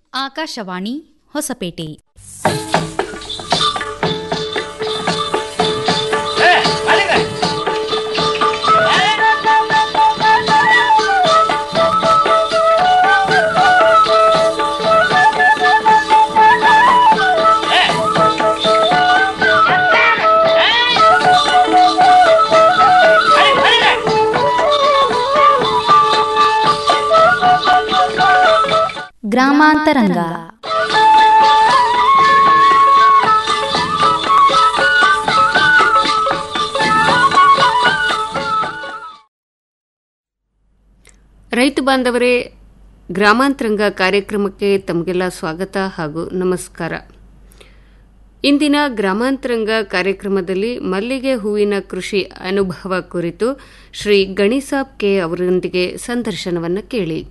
ಆಕಾಶವಾಣಿ ಹೊಸಪೇಟೆ ಗ್ರಾಮಾಂತರಂಗ ರೈತ ಬಾಂಧವರೇ ಗ್ರಾಮಾಂತರಂಗ ಕಾರ್ಯಕ್ರಮಕ್ಕೆ ತಮಗೆಲ್ಲ ಸ್ವಾಗತ ಹಾಗೂ ನಮಸ್ಕಾರ ಇಂದಿನ ಗ್ರಾಮಾಂತರಂಗ ಕಾರ್ಯಕ್ರಮದಲ್ಲಿ ಮಲ್ಲಿಗೆ ಹೂವಿನ ಕೃಷಿ ಅನುಭವ ಕುರಿತು ಶ್ರೀ ಗಣಿಸಾಬ್ ಕೆ ಅವರೊಂದಿಗೆ ಸಂದರ್ಶನವನ್ನು ಕೇಳಿ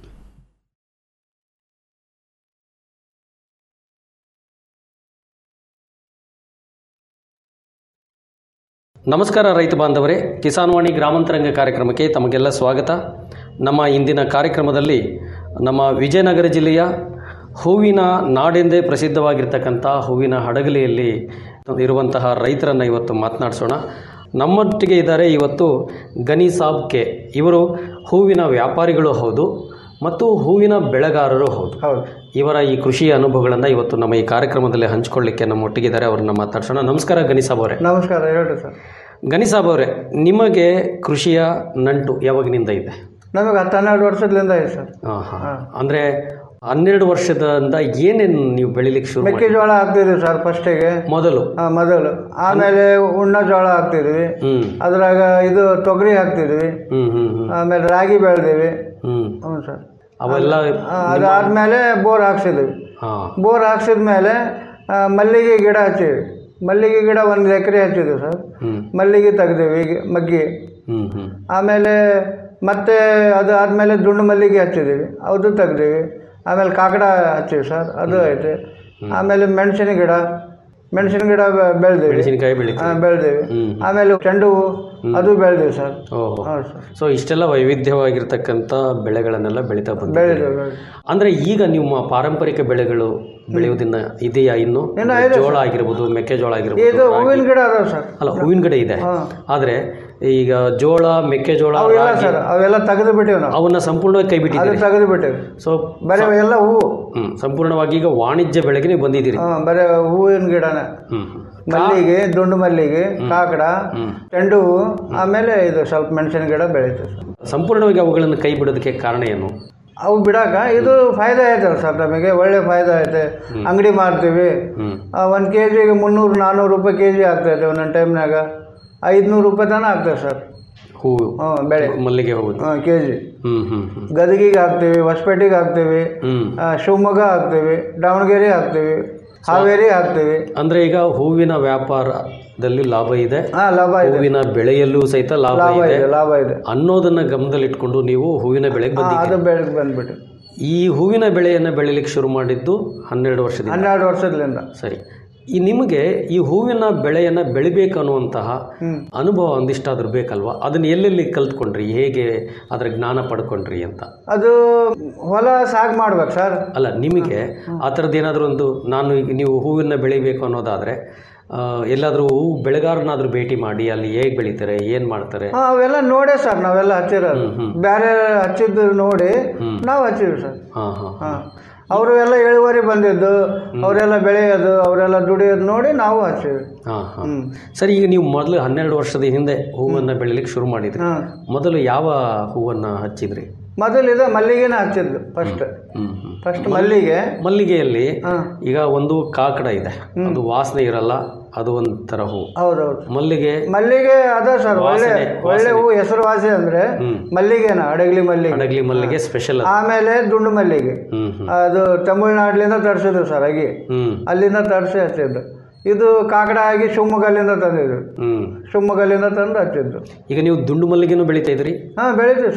ನಮಸ್ಕಾರ ರೈತ ಬಾಂಧವರೇ ಕಿಸಾನ್ವಾಣಿ ಗ್ರಾಮಾಂತರಂಗ ಕಾರ್ಯಕ್ರಮಕ್ಕೆ ತಮಗೆಲ್ಲ ಸ್ವಾಗತ ನಮ್ಮ ಇಂದಿನ ಕಾರ್ಯಕ್ರಮದಲ್ಲಿ ನಮ್ಮ ವಿಜಯನಗರ ಜಿಲ್ಲೆಯ ಹೂವಿನ ನಾಡೆಂದೇ ಪ್ರಸಿದ್ಧವಾಗಿರ್ತಕ್ಕಂಥ ಹೂವಿನ ಹಡಗಲಿಯಲ್ಲಿ ಇರುವಂತಹ ರೈತರನ್ನು ಇವತ್ತು ಮಾತನಾಡಿಸೋಣ ನಮ್ಮೊಟ್ಟಿಗೆ ಇದ್ದಾರೆ ಇವತ್ತು ಗನಿ ಸಾಬ್ ಕೆ ಇವರು ಹೂವಿನ ವ್ಯಾಪಾರಿಗಳು ಹೌದು ಮತ್ತು ಹೂವಿನ ಬೆಳೆಗಾರರು ಹೌದು ಹೌದು ಇವರ ಈ ಕೃಷಿಯ ಅನುಭವಗಳನ್ನು ಇವತ್ತು ನಮ್ಮ ಈ ಕಾರ್ಯಕ್ರಮದಲ್ಲಿ ಹಂಚಿಕೊಳ್ಳಿಕ್ಕೆ ನಮ್ಮೊಟ್ಟಿಗಿದ್ದಾರೆ ಅವ್ರನ್ನ ಮಾತಾಡ್ಸೋಣ ನಮಸ್ಕಾರ ಗನಿ ಸಾಬ್ ಅವರೇ ನಮಸ್ಕಾರ ಹೇಳ್ರಿ ಸರ್ ಗಣಿಸಾಬ್ ಅವರೇ ನಿಮಗೆ ಕೃಷಿಯ ನಂಟು ಯಾವಾಗಿನಿಂದ ಇದೆ ನಮಗೆ ಹತ್ತು ಹನ್ನೆರಡು ವರ್ಷದಿಂದ ಇದೆ ಸರ್ ಹಾಂ ಹಾಂ ಅಂದರೆ ಹನ್ನೆರಡು ವರ್ಷದಿಂದ ಏನೇನು ನೀವು ಬೆಳಿಲಿಕ್ಕೆ ಶುರು ಮಾಡಿ ಮೆಕ್ಕೆಜೋಳ ಹಾಕ್ತಿದ್ವಿ ಸರ್ ಫಸ್ಟಿಗೆ ಮೊದಲು ಮೊದಲು ಆಮೇಲೆ ಉಣ್ಣ ಜೋಳ ಹಾಕ್ತಿದ್ವಿ ಹ್ಞೂ ಅದ್ರಾಗ ಇದು ತೊಗರಿ ಹಾಕ್ತಿದ್ವಿ ಹ್ಞೂ ಹ್ಞೂ ಹ್ಞೂ ಆಮೇಲೆ ರಾಗಿ ಬೆಳೆದಿವಿ ಹ್ಞೂ ಹ್ಞೂ ಸರ್ ಅವೆಲ್ಲ ಅದಾದ್ಮೇಲೆ ಬೋರ್ ಹಾಕ್ಸಿದ್ವಿ ಹಾಂ ಬೋರ್ ಹಾಕ್ಸಿದ ಮೇಲೆ ಮಲ್ಲಿಗೆ ಗಿಡ ಹಚ್ಚಿವಿ ಮಲ್ಲಿಗೆ ಗಿಡ ಒಂದು ಎಕರೆ ಹಚ್ಚಿದ್ವಿ ಸರ್ ಹ್ಞೂ ಮಲ್ಲಿಗೆ ತೆಗ್ದಿವಿ ಮಗ್ಗಿ ಹ್ಞೂ ಹ್ಞೂ ಆಮೇಲೆ ಮತ್ತೆ ಅದು ಆದಮೇಲೆ ದುಂಡು ಮಲ್ಲಿಗೆ ಹಚ್ಚಿದ್ದೀವಿ ಅದು ತೆಗ್ದೀವಿ ಆಮೇಲೆ ಕಾಕಡ ಹಚ್ಚಿವಿ ಸರ್ ಅದು ಐತೆ ಆಮೇಲೆ ಮೆಣಸಿನ ಗಿಡ ಮೆಣಸಿನ ಗಿಡ ಬೆಳೆದೀವಿ ಮೆಣಸಿನಕಾಯಿ ಬೆಳಿತೀವಿ ಬೆಳೆದೀವಿ ಹ್ಞೂ ಆಮೇಲೆ ಚೆಂಡು ಹೂವು ಅದು ಬೆಳೆದೀವಿ ಸರ್ ಓಹೋ ಹೌದು ಸರ್ ಸೊ ಇಷ್ಟೆಲ್ಲ ವೈವಿಧ್ಯವಾಗಿರ್ತಕ್ಕಂಥ ಬೆಳೆಗಳನ್ನೆಲ್ಲ ಬೆಳೀತಾ ಬಂದ ಬೆಳೆದೀವಿ ಬೆಳೆದೀವಿ ಅಂದರೆ ಈಗ ನಿಮ್ಮ ಪಾರಂಪರಿಕ ಬೆಳೆಗಳು ಬೆಳೆಯುವುದನ್ನ ಇದೆಯಾ ಇನ್ನು ಜೋಳ ಆಗಿರ್ಬೋದು ಮೆಕ್ಕೆಜೋಳ ಆಗಿರ್ಬೋದು ಇದು ಹೂವಿನ ಗಿಡ ಅದಾವೆ ಸರ್ ಅಲ್ಲ ಹೂವಿನ ಗಿಡ ಇದೆ ಹಾಂ ಆದರೆ ಈಗ ಜೋಳ ಮೆಕ್ಕೆಜೋಳ ಅವೆಲ್ಲ ರಾಗಿ, ಸರ್ ಅವೆಲ್ಲ ತೆಗೆದು ಬಿಟ್ಟಿವಿ ನಾವು ಅವನ್ನ ಸಂಪೂರ್ಣವಾಗಿ ಕೈ ಅದು ಬಿಟ್ಟಿದ್ದೀರಿ ತೆಗೆದು ಬಿಟ್ಟಿವಿ ಸೊ ಬರೀ ಎಲ್ಲ ಹೂವು ಹ್ಮ್ ಸಂಪೂರ್ಣವಾಗಿ ಈಗ ವಾಣಿಜ್ಯ ಬೆಳೆಗೆ ನೀವು ಬಂದಿದ್ದೀರಿ ಹಾಂ ಬರೀ ಹೂವಿನ ಗಿಡನೇ ಹ್ಮ್ ಹ್ಮ್. ಮಲ್ಲಿಗೆ ದುಂಡು ಮಲ್ಲಿಗೆ ಕಾಕಡ ಚೆಂಡು ಹೂವು ಆಮೇಲೆ ಇದು ಸ್ವಲ್ಪ ಮೆಣಸಿನ ಗಿಡ ಬೆಳೀತದೆ ಸರ್ ಸಂಪೂರ್ಣವಾಗಿ ಅವುಗಳನ್ನು ಕೈ ಬಿಡೋದಕ್ಕೆ ಕಾರಣ ಏನು ಅವು ಬಿಡಾಕ ಇದು ಫಾಯ್ದಾ ಐತಲ್ಲ ಸರ್ ನಮಗೆ ಒಳ್ಳೆ ಫಾಯ್ದಾ ಐತೆ ಅಂಗಡಿ ಮಾರ್ತೀವಿ ಹ್ಮ್ ಒಂದು ಕೆ ಜಿಗೆ ಮುನ್ನೂರು ನಾನ್ನೂರು ರೂಪಾಯಿ ಕೆ ಜಿ ಆಗ್ತೈತೆ ಒಂದೊಂದು ಟೈಮ್ನಾಗ ಐದುನೂರು ರೂಪಾಯಿ ತನಕ ಆಗ್ತದೆ ಸರ್ ಹೂವು ಹ್ಞೂ ಬೆಳೆ ಮಲ್ಲಿಗೆ ಹೋಗುದು ಹಾಂ ಕೆ ಜಿ ಹ್ಮ್ ಹ್ಮ್ ಹ್ಮ್ ಗದಗಿಗೆ ಹಾಕ್ತೀವಿ ಹೊಸಪೇಟೆಗೆ ಹಾಕ್ತೀವಿ ಹ್ಮ್ ಆ, ಶಿವಮೊಗ್ಗ ಹಾಕ್ತೀವಿ ದಾವಣಗೆರೆ ಹಾಕ್ತೀವಿ ಹಾವೇರಿ ಹಾಕ್ತೀವಿ ಅಂದ್ರೆ ಈಗ ಹೂವಿನ ವ್ಯಾಪಾರದಲ್ಲಿ ಲಾಭ ಇದೆ ಹಾಂ ಲಾಭ ಇದೆ ಹೂವಿನ ಬೆಳೆಯಲ್ಲೂ ಸಹಿತ ಲಾಭ ಲಾಭ ಇದೆ ಇದೆ ಲಾಭ ಇದೆ ಅನ್ನೋದನ್ನ ಗಮನದಲ್ಲಿಟ್ಕೊಂಡು ನೀವು ಹೂವಿನ ಬೆಳೆಗೆ ಹಾಂ ಬಂದಿದ್ದೀರಿ ಅದು ಬೆಳೆಗೆ ಬಂದ್ಬಿಟ್ಟು ಈ ಹೂವಿನ ಬೆಳೆಯನ್ನು ಬೆಳಿಲಿಕ್ಕೆ ಶುರು ಮಾಡಿದ್ದು ಹನ್ನೆರಡು ವರ್ಷದಿಂದ ಹನ್ನೆರಡು ವರ್ಷದಿಂದ ಸರಿ ಈ ನಿಮಗೆ ಈ ಹೂವಿನ ಬೆಳೆಯನ್ನು ಬೆಳಿಬೇಕು ಅನ್ನುವಂತಹ ಹ್ಞೂ ಅನುಭವ ಒಂದಿಷ್ಟಾದ್ರೂ ಬೇಕಲ್ವಾ ಅದನ್ನ ಎಲ್ಲೆಲ್ಲಿ ಕಲ್ತ್ಕೊಂಡ್ರಿ ಹೇಗೆ ಅದರ ಜ್ಞಾನ ಪಡ್ಕೊಂಡ್ರಿ ಅಂತ ಅದು ಹೊಲ ಸಾగు ಮಾಡ್ಬೇಕು ಸರ್ ಅಲ್ಲ ನಿಮಗೆ ಆ ಥರದ್ದು ಏನಾದರೂ ಒಂದು ನಾನು ಈಗ ನೀವು ಹೂವಿನ ಬೆಳಿಬೇಕು ಅನ್ನೋದಾದರೆ ಎಲ್ಲಾದರೂ ಹೂವು ಬೆಳೆಗಾರನಾದರೂ ಭೇಟಿ ಮಾಡಿ ಅಲ್ಲಿ ಹೇಗೆ ಬೆಳಿತಾರೆ ಏನು ಮಾಡ್ತಾರೆ ಹಾಂ ಅವೆಲ್ಲ ನೋಡೇ ಸರ್ ನಾವೆಲ್ಲ ಹಚ್ಚಿರೋದು ಬೇರೆ ಹಚ್ಚಿದ್ದು ನೋಡಿ ನಾವು ಹಚ್ಚಿವಿ ಸರ್ ಹಾಂ ಹಾಂ ಹಾಂ ಅವರು ಎಲ್ಲ ಇಳುವರಿ ಬಂದಿದ್ದು ಅವರೆಲ್ಲ ಬೆಳೆಯೋದು ಅವರೆಲ್ಲ ದುಡಿಯೋದು ನೋಡಿ ನಾವು ಹಚ್ಚಿವಿ ಹಾಂ ಹಾಂ ಹ್ಞೂ ಸರಿ ಈಗ ನೀವು ಮೊದಲು ಹನ್ನೆರಡು ವರ್ಷದ ಹಿಂದೆ ಹೂವನ್ನು ಬೆಳಿಲಿಕ್ಕೆ ಶುರು ಮಾಡಿದ್ರಿ ಹಾಂ ಮೊದಲು ಯಾವ ಹೂವನ್ನು ಹಚ್ಚಿದ್ರಿ ಮೊದಲು ಇದು ಮಲ್ಲಿಗೆನ ಹಚ್ಚಿದ್ದು ಫಸ್ಟ್ ಹ್ಞೂ ಹ್ಞೂ ಫಸ್ಟ್ ಮಲ್ಲಿಗೆ ಮಲ್ಲಿಗೆಯಲ್ಲಿ ಹಾಂ ಈಗ ಒಂದು ಕಾಕಡ ಇದೆ ಅದು ವಾಸನೆ ಇರಲ್ಲ ಅದು ಒಂಥರ ಹೂ ಹೌದೌದು ಮಲ್ಲಿಗೆ ಮಲ್ಲಿಗೆ ಅದ ಸರ್ ಒಳ್ಳೆ ಒಳ್ಳೆ ಹೂ ಹೆಸರುವಾಸಿ ಅಂದ್ರೆ ಮಲ್ಲಿಗೆನ ಅಡಗಲಿ ಮಲ್ಲಿಗೆ ಅಡಗ್ಲಿ ಮಲ್ಲಿಗೆ ಸ್ಪೆಷಲ್ ಆಮೇಲೆ ದುಂಡು ಮಲ್ಲಿಗೆ ಹ್ಮ್ ಹ್ಮ್ ಅದು ತಮಿಳ್ನಾಡ್ಲಿಂದ ತರಿಸಿದ್ರು ಸರ್ ಅಗಿ ಹ್ಮ್ ಅಲ್ಲಿಂದ ತರಿಸಿ ಹಚ್ಚಿದ್ದು ಇದು ಕಾಕಡ ಆಗಿ ಶಿವಮೊಗ್ಗಲ್ಲಿಂದ ತಂದಿದ್ದು ಹ್ಮ್ ಶಿವಮೊಗ್ಗಲ್ಲಿಂದ ತಂದು ಹಚ್ಚಿದ್ದು ಈಗ ನೀವು ದುಂಡು ಮಲ್ಲಿಗೆನೂ ಬೆಳಿತಾ ಇದ್ರಿ ಹಾಂ ಬೆಳಿತೀವಿ ಸರ್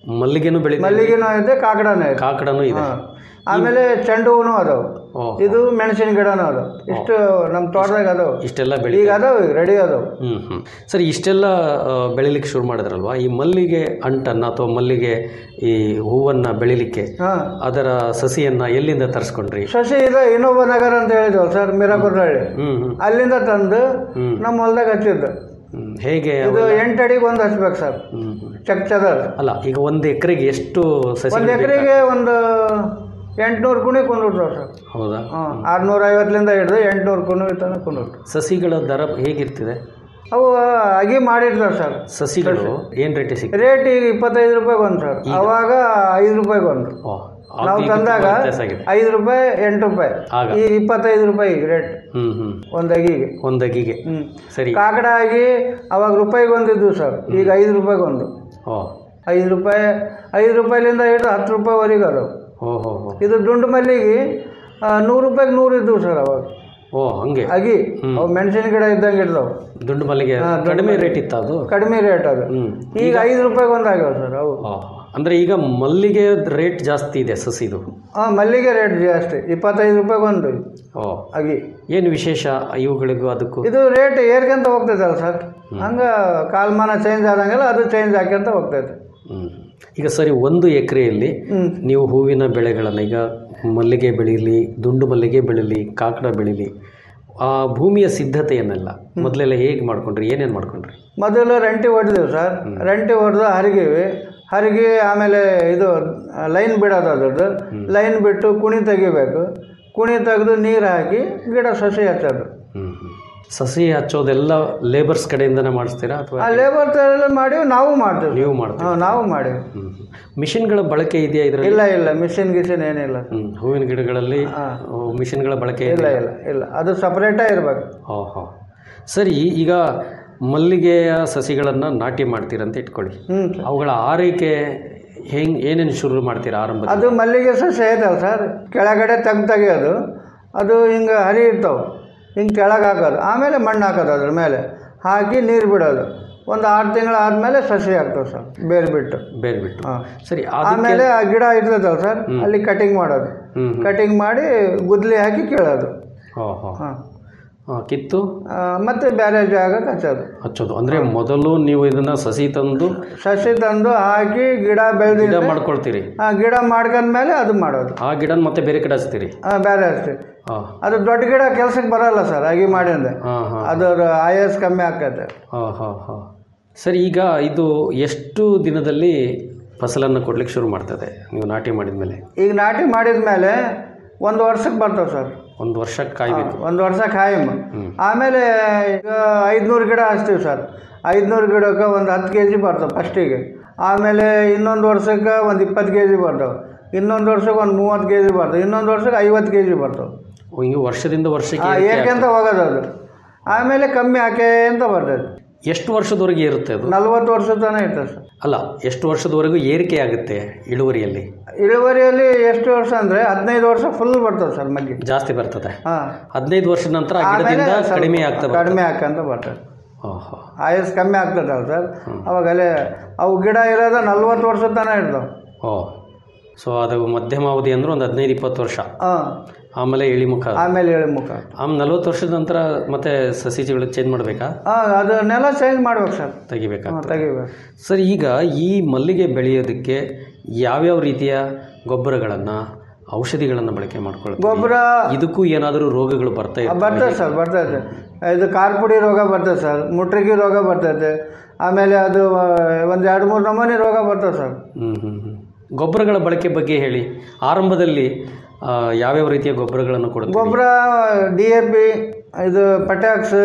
ಮಲ್ಲಿಗೆನೂ ಬೆಳಿ ಮಲ್ಲಿಗೆನೂ ಐತೆ ಕಾಕಡನೂ ಐತೆ ಕಾಕಡನೂ ಇದೆ ಹಾಂ. ಆಮೇಲೆ ಚೆಂಡು ಹೂನು ಅದಾವು ಓ ಇದು ಮೆಣಸಿನ ಗಿಡನೂ ಅದಾವು ಇಷ್ಟು ನಮ್ಮ ತೋಟದಾಗ ಅದಾವು ಇಷ್ಟೆಲ್ಲ ಬೆಳಿ ಈಗ ಅದಾವು ಈಗ ರೆಡಿ ಅದಾವು ಹ್ಮ್ ಹ್ಮ್ ಸರಿ ಇಷ್ಟೆಲ್ಲ ಆ, ಬೆಳಿಲಿಕ್ಕೆ ಶುರು ಮಾಡಿದ್ರಲ್ವಾ ಈ ಮಲ್ಲಿಗೆ ಅಂಟನ್ನು ಅಥವಾ ಮಲ್ಲಿಗೆ ಈ ಹೂವನ್ನು ಬೆಳಿಲಿಕ್ಕೆ ಹಾಂ ಅದರ ಸಸಿಯನ್ನ ಎಲ್ಲಿಂದ ತರಿಸ್ಕೊಂಡ್ರಿ ಸಸಿ ಇದೆ ಇನ್ನೊಬ್ಬ ನಗರ ಅಂತ ಹೇಳಿದ್ವಲ್ಲ ಸರ್ ಮೀರಾಪುರಹಳ್ಳಿ ಹ್ಮ್ ಹ್ಮ್ ಅಲ್ಲಿಂದ ತಂದು ಹ್ಮ್. ನಮ್ಮ ಹೊಲ್ದಾಗ ಹಚ್ಚಿದ್ದು ಹ್ಮ್. ಹೇಗೆ ಇದು ಎಂಟು ಅಡಿಗೆ ಒಂದು ಹಚ್ಬೇಕು ಸರ್ ಹ್ಮ್ ಹ್ಮ್. ಚಕ್ ಚದರ್ ಅಲ್ಲ ಈಗ ಒಂದು ಎಕರೆಗೆ ಎಷ್ಟು ಸಸಿ ಒಂದು ಎಕರೆಗೆ ಒಂದು ಎಂಟುನೂರು ಕುಣಿ ಕುಂದಿರ್ತಾವೆ ಸರ್ ಹೌದಾ ಹಾಂ ಆರುನೂರ ಐವತ್ತರಿಂದ ಹಿಡಿದು ಎಂಟುನೂರು ಕುಣಿ ತನಕ ಕುಂದಿರ್ತಾವೆ ಸಸಿಗಳ ದರ ಹೇಗಿರ್ತಿದೆ ಅವು ಅಗಿ ಮಾಡಿರ್ತಾರೆ ಸರ್ ಸಸಿಗಳು ಏನ್ ರೇಟ್ ಸಿಗ್ತದೆ ರೇಟ್ ಈಗ ಇಪ್ಪತ್ತೈದು ರೂಪಾಯಿಗೆ ಒಂದು ಸರ್ ಅವಾಗ ಐದು ರೂಪಾಯಿಗೆ ಒಂದು ಓ ನಾವು ಈಗ ತಂದಾಗ ತುಂಬಾ ವ್ಯತ್ಯಾಸ ಆಗಿದೆ ಐದು ರೂಪಾಯಿ ಎಂಟು ರೂಪಾಯಿ ಆಗ ಈಗ ಇಪ್ಪತ್ತೈದು ರೂಪಾಯಿ ಈಗ ರೇಟ್ ಹ್ಮ್ ಹ್ಮ್ ಒಂದು ಅಗಿಗೆ ಒಂದು ಅಗಿಗೆ ಹ್ಞೂ ಸರಿ ಕಾಕಡ ಆಗಿ ಅವಾಗ ರೂಪಾಯಿಗೆ ಒಂದಿದ್ವು ಸರ್ ಈಗ ಐದು ರೂಪಾಯಿಗೆ ಒಂದು ಓ ಐದು ರೂಪಾಯಿ ಐದು ರೂಪಾಯಿಲಿಂದ ಹಿಡಿದು ಹತ್ತು ರೂಪಾಯಿವರೆಗೆ ಅದಾವೆ ಓ ಹೋ ಹೋ ಇದು ದುಂಡು ಮಲ್ಲಿಗೆ ಆ, ನೂರು ರೂಪಾಯಿಗೆ ನೂರು ಇದ್ದವು ಸರ್ ಅವಾಗ ಓ ಹಂಗೆ ಅಗಿ ಅವು ಮೆಣಸಿನ ಗಿಡ ಇದ್ದಂಗೆ ಇರ್ತಾವೆ ದುಂಡು ಮಲ್ಲಿಗೆ ಕಡಿಮೆ ರೇಟ್ ಇತ್ತ ಅದು ಕಡಿಮೆ ರೇಟ್ ಅದು ಹ್ಮ್ ಈಗ ಐದು ರೂಪಾಯಿಗೆ ಒಂದು ಆಗ್ಯಾವ ಸರ್ ಅವು ಓ ಅಂದ್ರೆ ಈಗ ಮಲ್ಲಿಗೆ ರೇಟ್ ಜಾಸ್ತಿ ಇದೆ ಸಸಿದು ಹಾಂ ಮಲ್ಲಿಗೆ ರೇಟ್ ಜಾಸ್ತಿ ಇಪ್ಪತ್ತೈದು ರೂಪಾಯಿಗೆ ಒಂದು ಓ ಅಗಿ ಏನು ವಿಶೇಷ ಇವುಗಳಿಗೂ ಅದಕ್ಕೂ ಇದು ರೇಟ್ ಏರ್ಕೊಂತ ಹೋಗ್ತೈತಲ್ಲ ಸರ್ ಹಂಗೆ ಕಾಲಮಾನ ಚೇಂಜ್ ಆದಂಗೆಲ್ಲ ಅದು ಚೇಂಜ್ ಆಕ್ಯಂತ ಹೋಗ್ತೈತೆ ಹ್ಮ್. ಈಗ ಸರಿ ಒಂದು ಎಕರೆಯಲ್ಲಿ ಹ್ಞೂ ನೀವು ಹೂವಿನ ಬೆಳೆಗಳನ್ನು ಈಗ ಮಲ್ಲಿಗೆ ಬೆಳೀಲಿ ದುಂಡು ಮಲ್ಲಿಗೆ ಬೆಳೀಲಿ ಕಾಕಡ ಬೆಳೀಲಿ ಆ ಭೂಮಿಯ ಸಿದ್ಧತೆಯನ್ನೆಲ್ಲ ಮೊದಲೆಲ್ಲ ಹೇಗೆ ಮಾಡ್ಕೊಂಡ್ರಿ ಏನೇನು ಮಾಡ್ಕೊಂಡ್ರಿ ಮೊದಲು ರಂಟಿ ಹೊಡೆದಿವಿ ಸರ್ ರಂಟಿ ಹೊಡೆದು ಹರಿಗಿವಿ ಹರಿಗಿ ಆಮೇಲೆ ಇದು ಲೈನ್ ಬಿಡೋದು ಅದ್ರದ್ದು ಲೈನ್ ಬಿಟ್ಟು ಕುಣಿ ತೆಗಿಬೇಕು ಕುಣಿ ತೆಗೆದು ನೀರು ಹಾಕಿ ಗಿಡ ಸಸಿ ಹಚ್ಚೋದು ಹ್ಮ್ ಹ್ಮ್. ಸಸಿ ಹಚ್ಚೋದೆಲ್ಲ ಲೇಬರ್ಸ್ ಕಡೆಯಿಂದನೇ ಮಾಡಿಸ್ತೀರಾ ಅಥವಾ ಆ ಲೇಬರ್ ಥರ ಮಾಡಿವಿ ನಾವು ಮಾಡ್ತೀವಿ ನೀವು ಮಾಡ್ತೀರಾ ಹಾಂ ನಾವು ಮಾಡಿವಿ ಹ್ಮ್ ಹ್ಮ್. ಮಿಷಿನ್ಗಳ ಬಳಕೆ ಇದೆಯಾ ಇದರಲ್ಲಿ ಇಲ್ಲ ಇಲ್ಲ ಮಿಷಿನ್ ಗಿಷಿನ್ ಏನಿಲ್ಲ ಹ್ಮ್ ಹೂವಿನ ಗಿಡಗಳಲ್ಲಿ ಹಾಂ ಆ, ಮಿಷಿನ್ಗಳ ಬಳಕೆ ಇಲ್ಲ ಇದೆ ಇಲ್ಲ ಇಲ್ಲ ಅದು ಸಪ್ರೇಟೇ ಇರಬೇಕು ಓಹೋ ಸರಿ ಈಗ ಮಲ್ಲಿಗೆಯ ಸಸಿಗಳನ್ನು ನಾಟಿ ಮಾಡ್ತೀರಂತ ಇಟ್ಕೊಳ್ಳಿ ಹ್ಞೂ ಅವುಗಳ ಆರೈಕೆ ಹೆಂಗ್ ಏನೇನು ಶುರು ಮಾಡ್ತೀರಾ ಆರಂಭ ಅದು ಮಲ್ಲಿಗೆ ಸಸಿ ಐತಲ್ಲ ಸರ್ ಕೆಳಗಡೆ ತೆಗ್ದು ತೆಗಿಯೋದು ಅದು ಹಿಂಗೆ ಹರಿ ಇರ್ತಾವೆ ಹಿಂಗೆ ಕೆಳಗೆ ಹಾಕೋದು ಆಮೇಲೆ ಮಣ್ಣು ಹಾಕೋದು ಅದ್ರ ಮೇಲೆ ಹಾಕಿ ನೀರು ಬಿಡೋದು ಒಂದು ಆರು ತಿಂಗಳು ಆದಮೇಲೆ ಸಸಿ ಆಗ್ತವೆ ಸರ್ ಬೇರೆ ಬಿಟ್ಟು ಬೇರೆ ಬಿಟ್ಟು ಹಾಂ ಸರಿ ಅದಕ್ಕೆ ಆಮೇಲೆ ಆ ಗಿಡ ಇರ್ತದಲ್ಲ ಸರ್ ಅಲ್ಲಿ ಕಟಿಂಗ್ ಮಾಡೋದು ಹ್ಮ್ ಹ್ಮ್. ಕಟಿಂಗ್ ಮಾಡಿ ಗುದ್ಲಿ ಹಾಕಿ ಕೀಳೋದು ಓಹೋ ಹಾಂ ಆ, ಕಿತ್ತು ಮತ್ತು ಬೇರೆ ಜಾಗಕ್ಕೆ ಹಚ್ಚೋದು ಹಚ್ಚೋದು ಅಂದ್ರೆ ಮೊದಲು ನೀವು ಇದನ್ನ ಸಸಿ ತಂದು ಸಸಿ ತಂದು ಹಾಕಿ ಗಿಡ ಬೆಳೆದಿ ಗಿಡ ಮಾಡ್ಕೊಳ್ತೀರಿ ಗಿಡ ಮಾಡ್ಕೊಂಡ್ಮೇಲೆ ಅದು ಮಾಡೋದು ಆ ಗಿಡನ ಮತ್ತೆ ಬೇರೆ ಕಡೆ ಹಚ್ತೀರಿ ಹಾಂ ಬೇರೆ ಹಚ್ತೀವಿ ಹಾ ಅದು ದೊಡ್ಡ ಗಿಡ ಕೆಲ್ಸಕ್ಕೆ ಬರಲ್ಲ ಸರ್ ಆಗಿ ಮಾಡಿಂದ ಹಾ ಹಾ ಅದರ ಆಯಸ್ ಕಮ್ಮಿ ಆಕತ್ತೆ ಹಾ ಹಾ ಹಾ ಸರಿ ಈಗ ಇದು ಎಷ್ಟು ದಿನದಲ್ಲಿ ಫಸಲನ್ನು ಕೊಡ್ಲಿಕ್ಕೆ ಶುರು ಮಾಡ್ತದೆ ನೀವು ನಾಟಿ ಮಾಡಿದ ಮೇಲೆ ಈಗ ನಾಟಿ ಮಾಡಿದ ಮೇಲೆ ಒಂದು ವರ್ಷಕ್ಕೆ ಬರ್ತವೆ ಸರ್ ಒಂದು ವರ್ಷಕ್ಕೆ ಕಾಯ್ಬೇಕು ಒಂದು ವರ್ಷ ಖಾಯಂ ಆಮೇಲೆ ಈಗ ಐದುನೂರು ಗಿಡ ಹಚ್ತೀವಿ ಸರ್ ಐದುನೂರು ಗಿಡಕ್ಕೆ ಒಂದು ಹತ್ತು ಕೆ ಜಿ ಬರ್ತವೆ ಫಸ್ಟಿಗೆ ಆಮೇಲೆ ಇನ್ನೊಂದು ವರ್ಷಕ್ಕೆ ಒಂದು ಇಪ್ಪತ್ತು ಕೆ ಜಿ ಬರ್ತವೆ ಇನ್ನೊಂದು ವರ್ಷಕ್ಕೆ ಒಂದು ಮೂವತ್ತು ಕೆ ಜಿ ಬರ್ತವೆ ಇನ್ನೊಂದು ವರ್ಷಕ್ಕೆ ಐವತ್ತು ಕೆ ಜಿ ಬರ್ತವೆ ಹಿಂಗೆ ವರ್ಷದಿಂದ ವರ್ಷಕ್ಕೆ ಹಾಂ ಏರಿಕೆ ಏಕೆಂತ ಹೋಗೋದು ಅದು ಆಮೇಲೆ ಕಮ್ಮಿ ಆಕೆ ಅಂತ ಬರ್ತದೆ ಎಷ್ಟು ವರ್ಷದವರೆಗೆ ಏರುತ್ತೆ ಅದು ನಲ್ವತ್ತು ವರ್ಷ ತನಕ ಇರ್ತದೆ ಸರ್ ಅಲ್ಲ ಎಷ್ಟು ವರ್ಷದವರೆಗೂ ಏರಿಕೆ ಆಗುತ್ತೆ ಇಳುವರಿಯಲ್ಲಿ ಇಳುವರಿಯಲ್ಲಿ ಎಷ್ಟು ವರ್ಷ ಅಂದರೆ ಹದಿನೈದು ವರ್ಷ ಫುಲ್ ಬರ್ತದೆ ಸರ್ ಮಗ್ಗಿ ಜಾಸ್ತಿ ಬರ್ತದೆ ಹಾಂ ಹದಿನೈದು ವರ್ಷದ ನಂತರ ಆ ಗಿಡದಿಂದ ಕಡಿಮೆ ಆಗ್ತಾ ಬರ್ತದೆ ಕಡಿಮೆ ಆಕಂತ ಬರ್ತದೆ ಓಹೋ ಆಯಸ್ ಕಮ್ಮಿ ಆಗ್ತದಲ್ಲ ಸರ್ ಅವಾಗ ಅಲ್ಲೇ ಅವು ಗಿಡ ಇರೋದು ನಲ್ವತ್ತು ವರ್ಷ ತನಕ ಇರ್ತಾವೆ ಓ ಸೊ ಅದು ಮಧ್ಯಮ ಅವಧಿ ಅಂದ್ರೆ ಒಂದು ಹದಿನೈದು ಇಪ್ಪತ್ತು ವರ್ಷ ಹಾಂ ಆಮೇಲೆ ಇಳಿಮುಖ ಆಮೇಲೆ ಹೇಳಿ ಮುಖ ಆಮೇಲೆ ನಲ್ವತ್ತು ವರ್ಷದ ನಂತರ ಮತ್ತೆ ಸಸಿಗಳು ಚೇಂಜ್ ಮಾಡಬೇಕಾ ಹಾಂ ಅದು ನೆಲ ಚೇಂಜ್ ಮಾಡ್ಬೇಕು ಸರ್ ತೆಗಿಬೇಕಾ ಹಾಂ ತೆಗಿಬೇಕು ಸರ್ ಈಗ ಈ ಮಲ್ಲಿಗೆ ಬೆಳೆಯೋದಕ್ಕೆ ಯಾವ್ಯಾವ ರೀತಿಯ ಗೊಬ್ಬರಗಳನ್ನು ಔಷಧಿಗಳನ್ನು ಬಳಕೆ ಮಾಡ್ಕೊಳ್ತೀವಿ ಗೊಬ್ಬರ ಇದಕ್ಕೂ ಏನಾದರೂ ರೋಗಗಳು ಬರ್ತಾ ಇರ್ತವೆ ಬರ್ತದೆ ಸರ್ ಬರ್ತೈತೆ ಇದು ಕಾರ್ಪುಡಿ ರೋಗ ಬರ್ತದೆ ಸರ್ ಮುಟ್ರಿಗಿ ರೋಗ ಬರ್ತೈತೆ ಆಮೇಲೆ ಅದು ಒಂದು ಎರಡು ಮೂರು ನಮೂನಿ ರೋಗ ಬರ್ತದೆ ಸರ್ ಹ್ಮ್ ಹ್ಮ್ ಹ್ಮ್ ಗೊಬ್ಬರಗಳ ಬಳಕೆ ಬಗ್ಗೆ ಹೇಳಿ ಆರಂಭದಲ್ಲಿ ಆ, ಯಾವ್ಯಾವ ರೀತಿಯ ಗೊಬ್ಬರಗಳನ್ನು ಕೊಡ್ತೀವಿ ಗೊಬ್ಬರ ಡಿ ಎ ಪಿ ಇದು ಪಟ್ಯಾಕ್ಸ್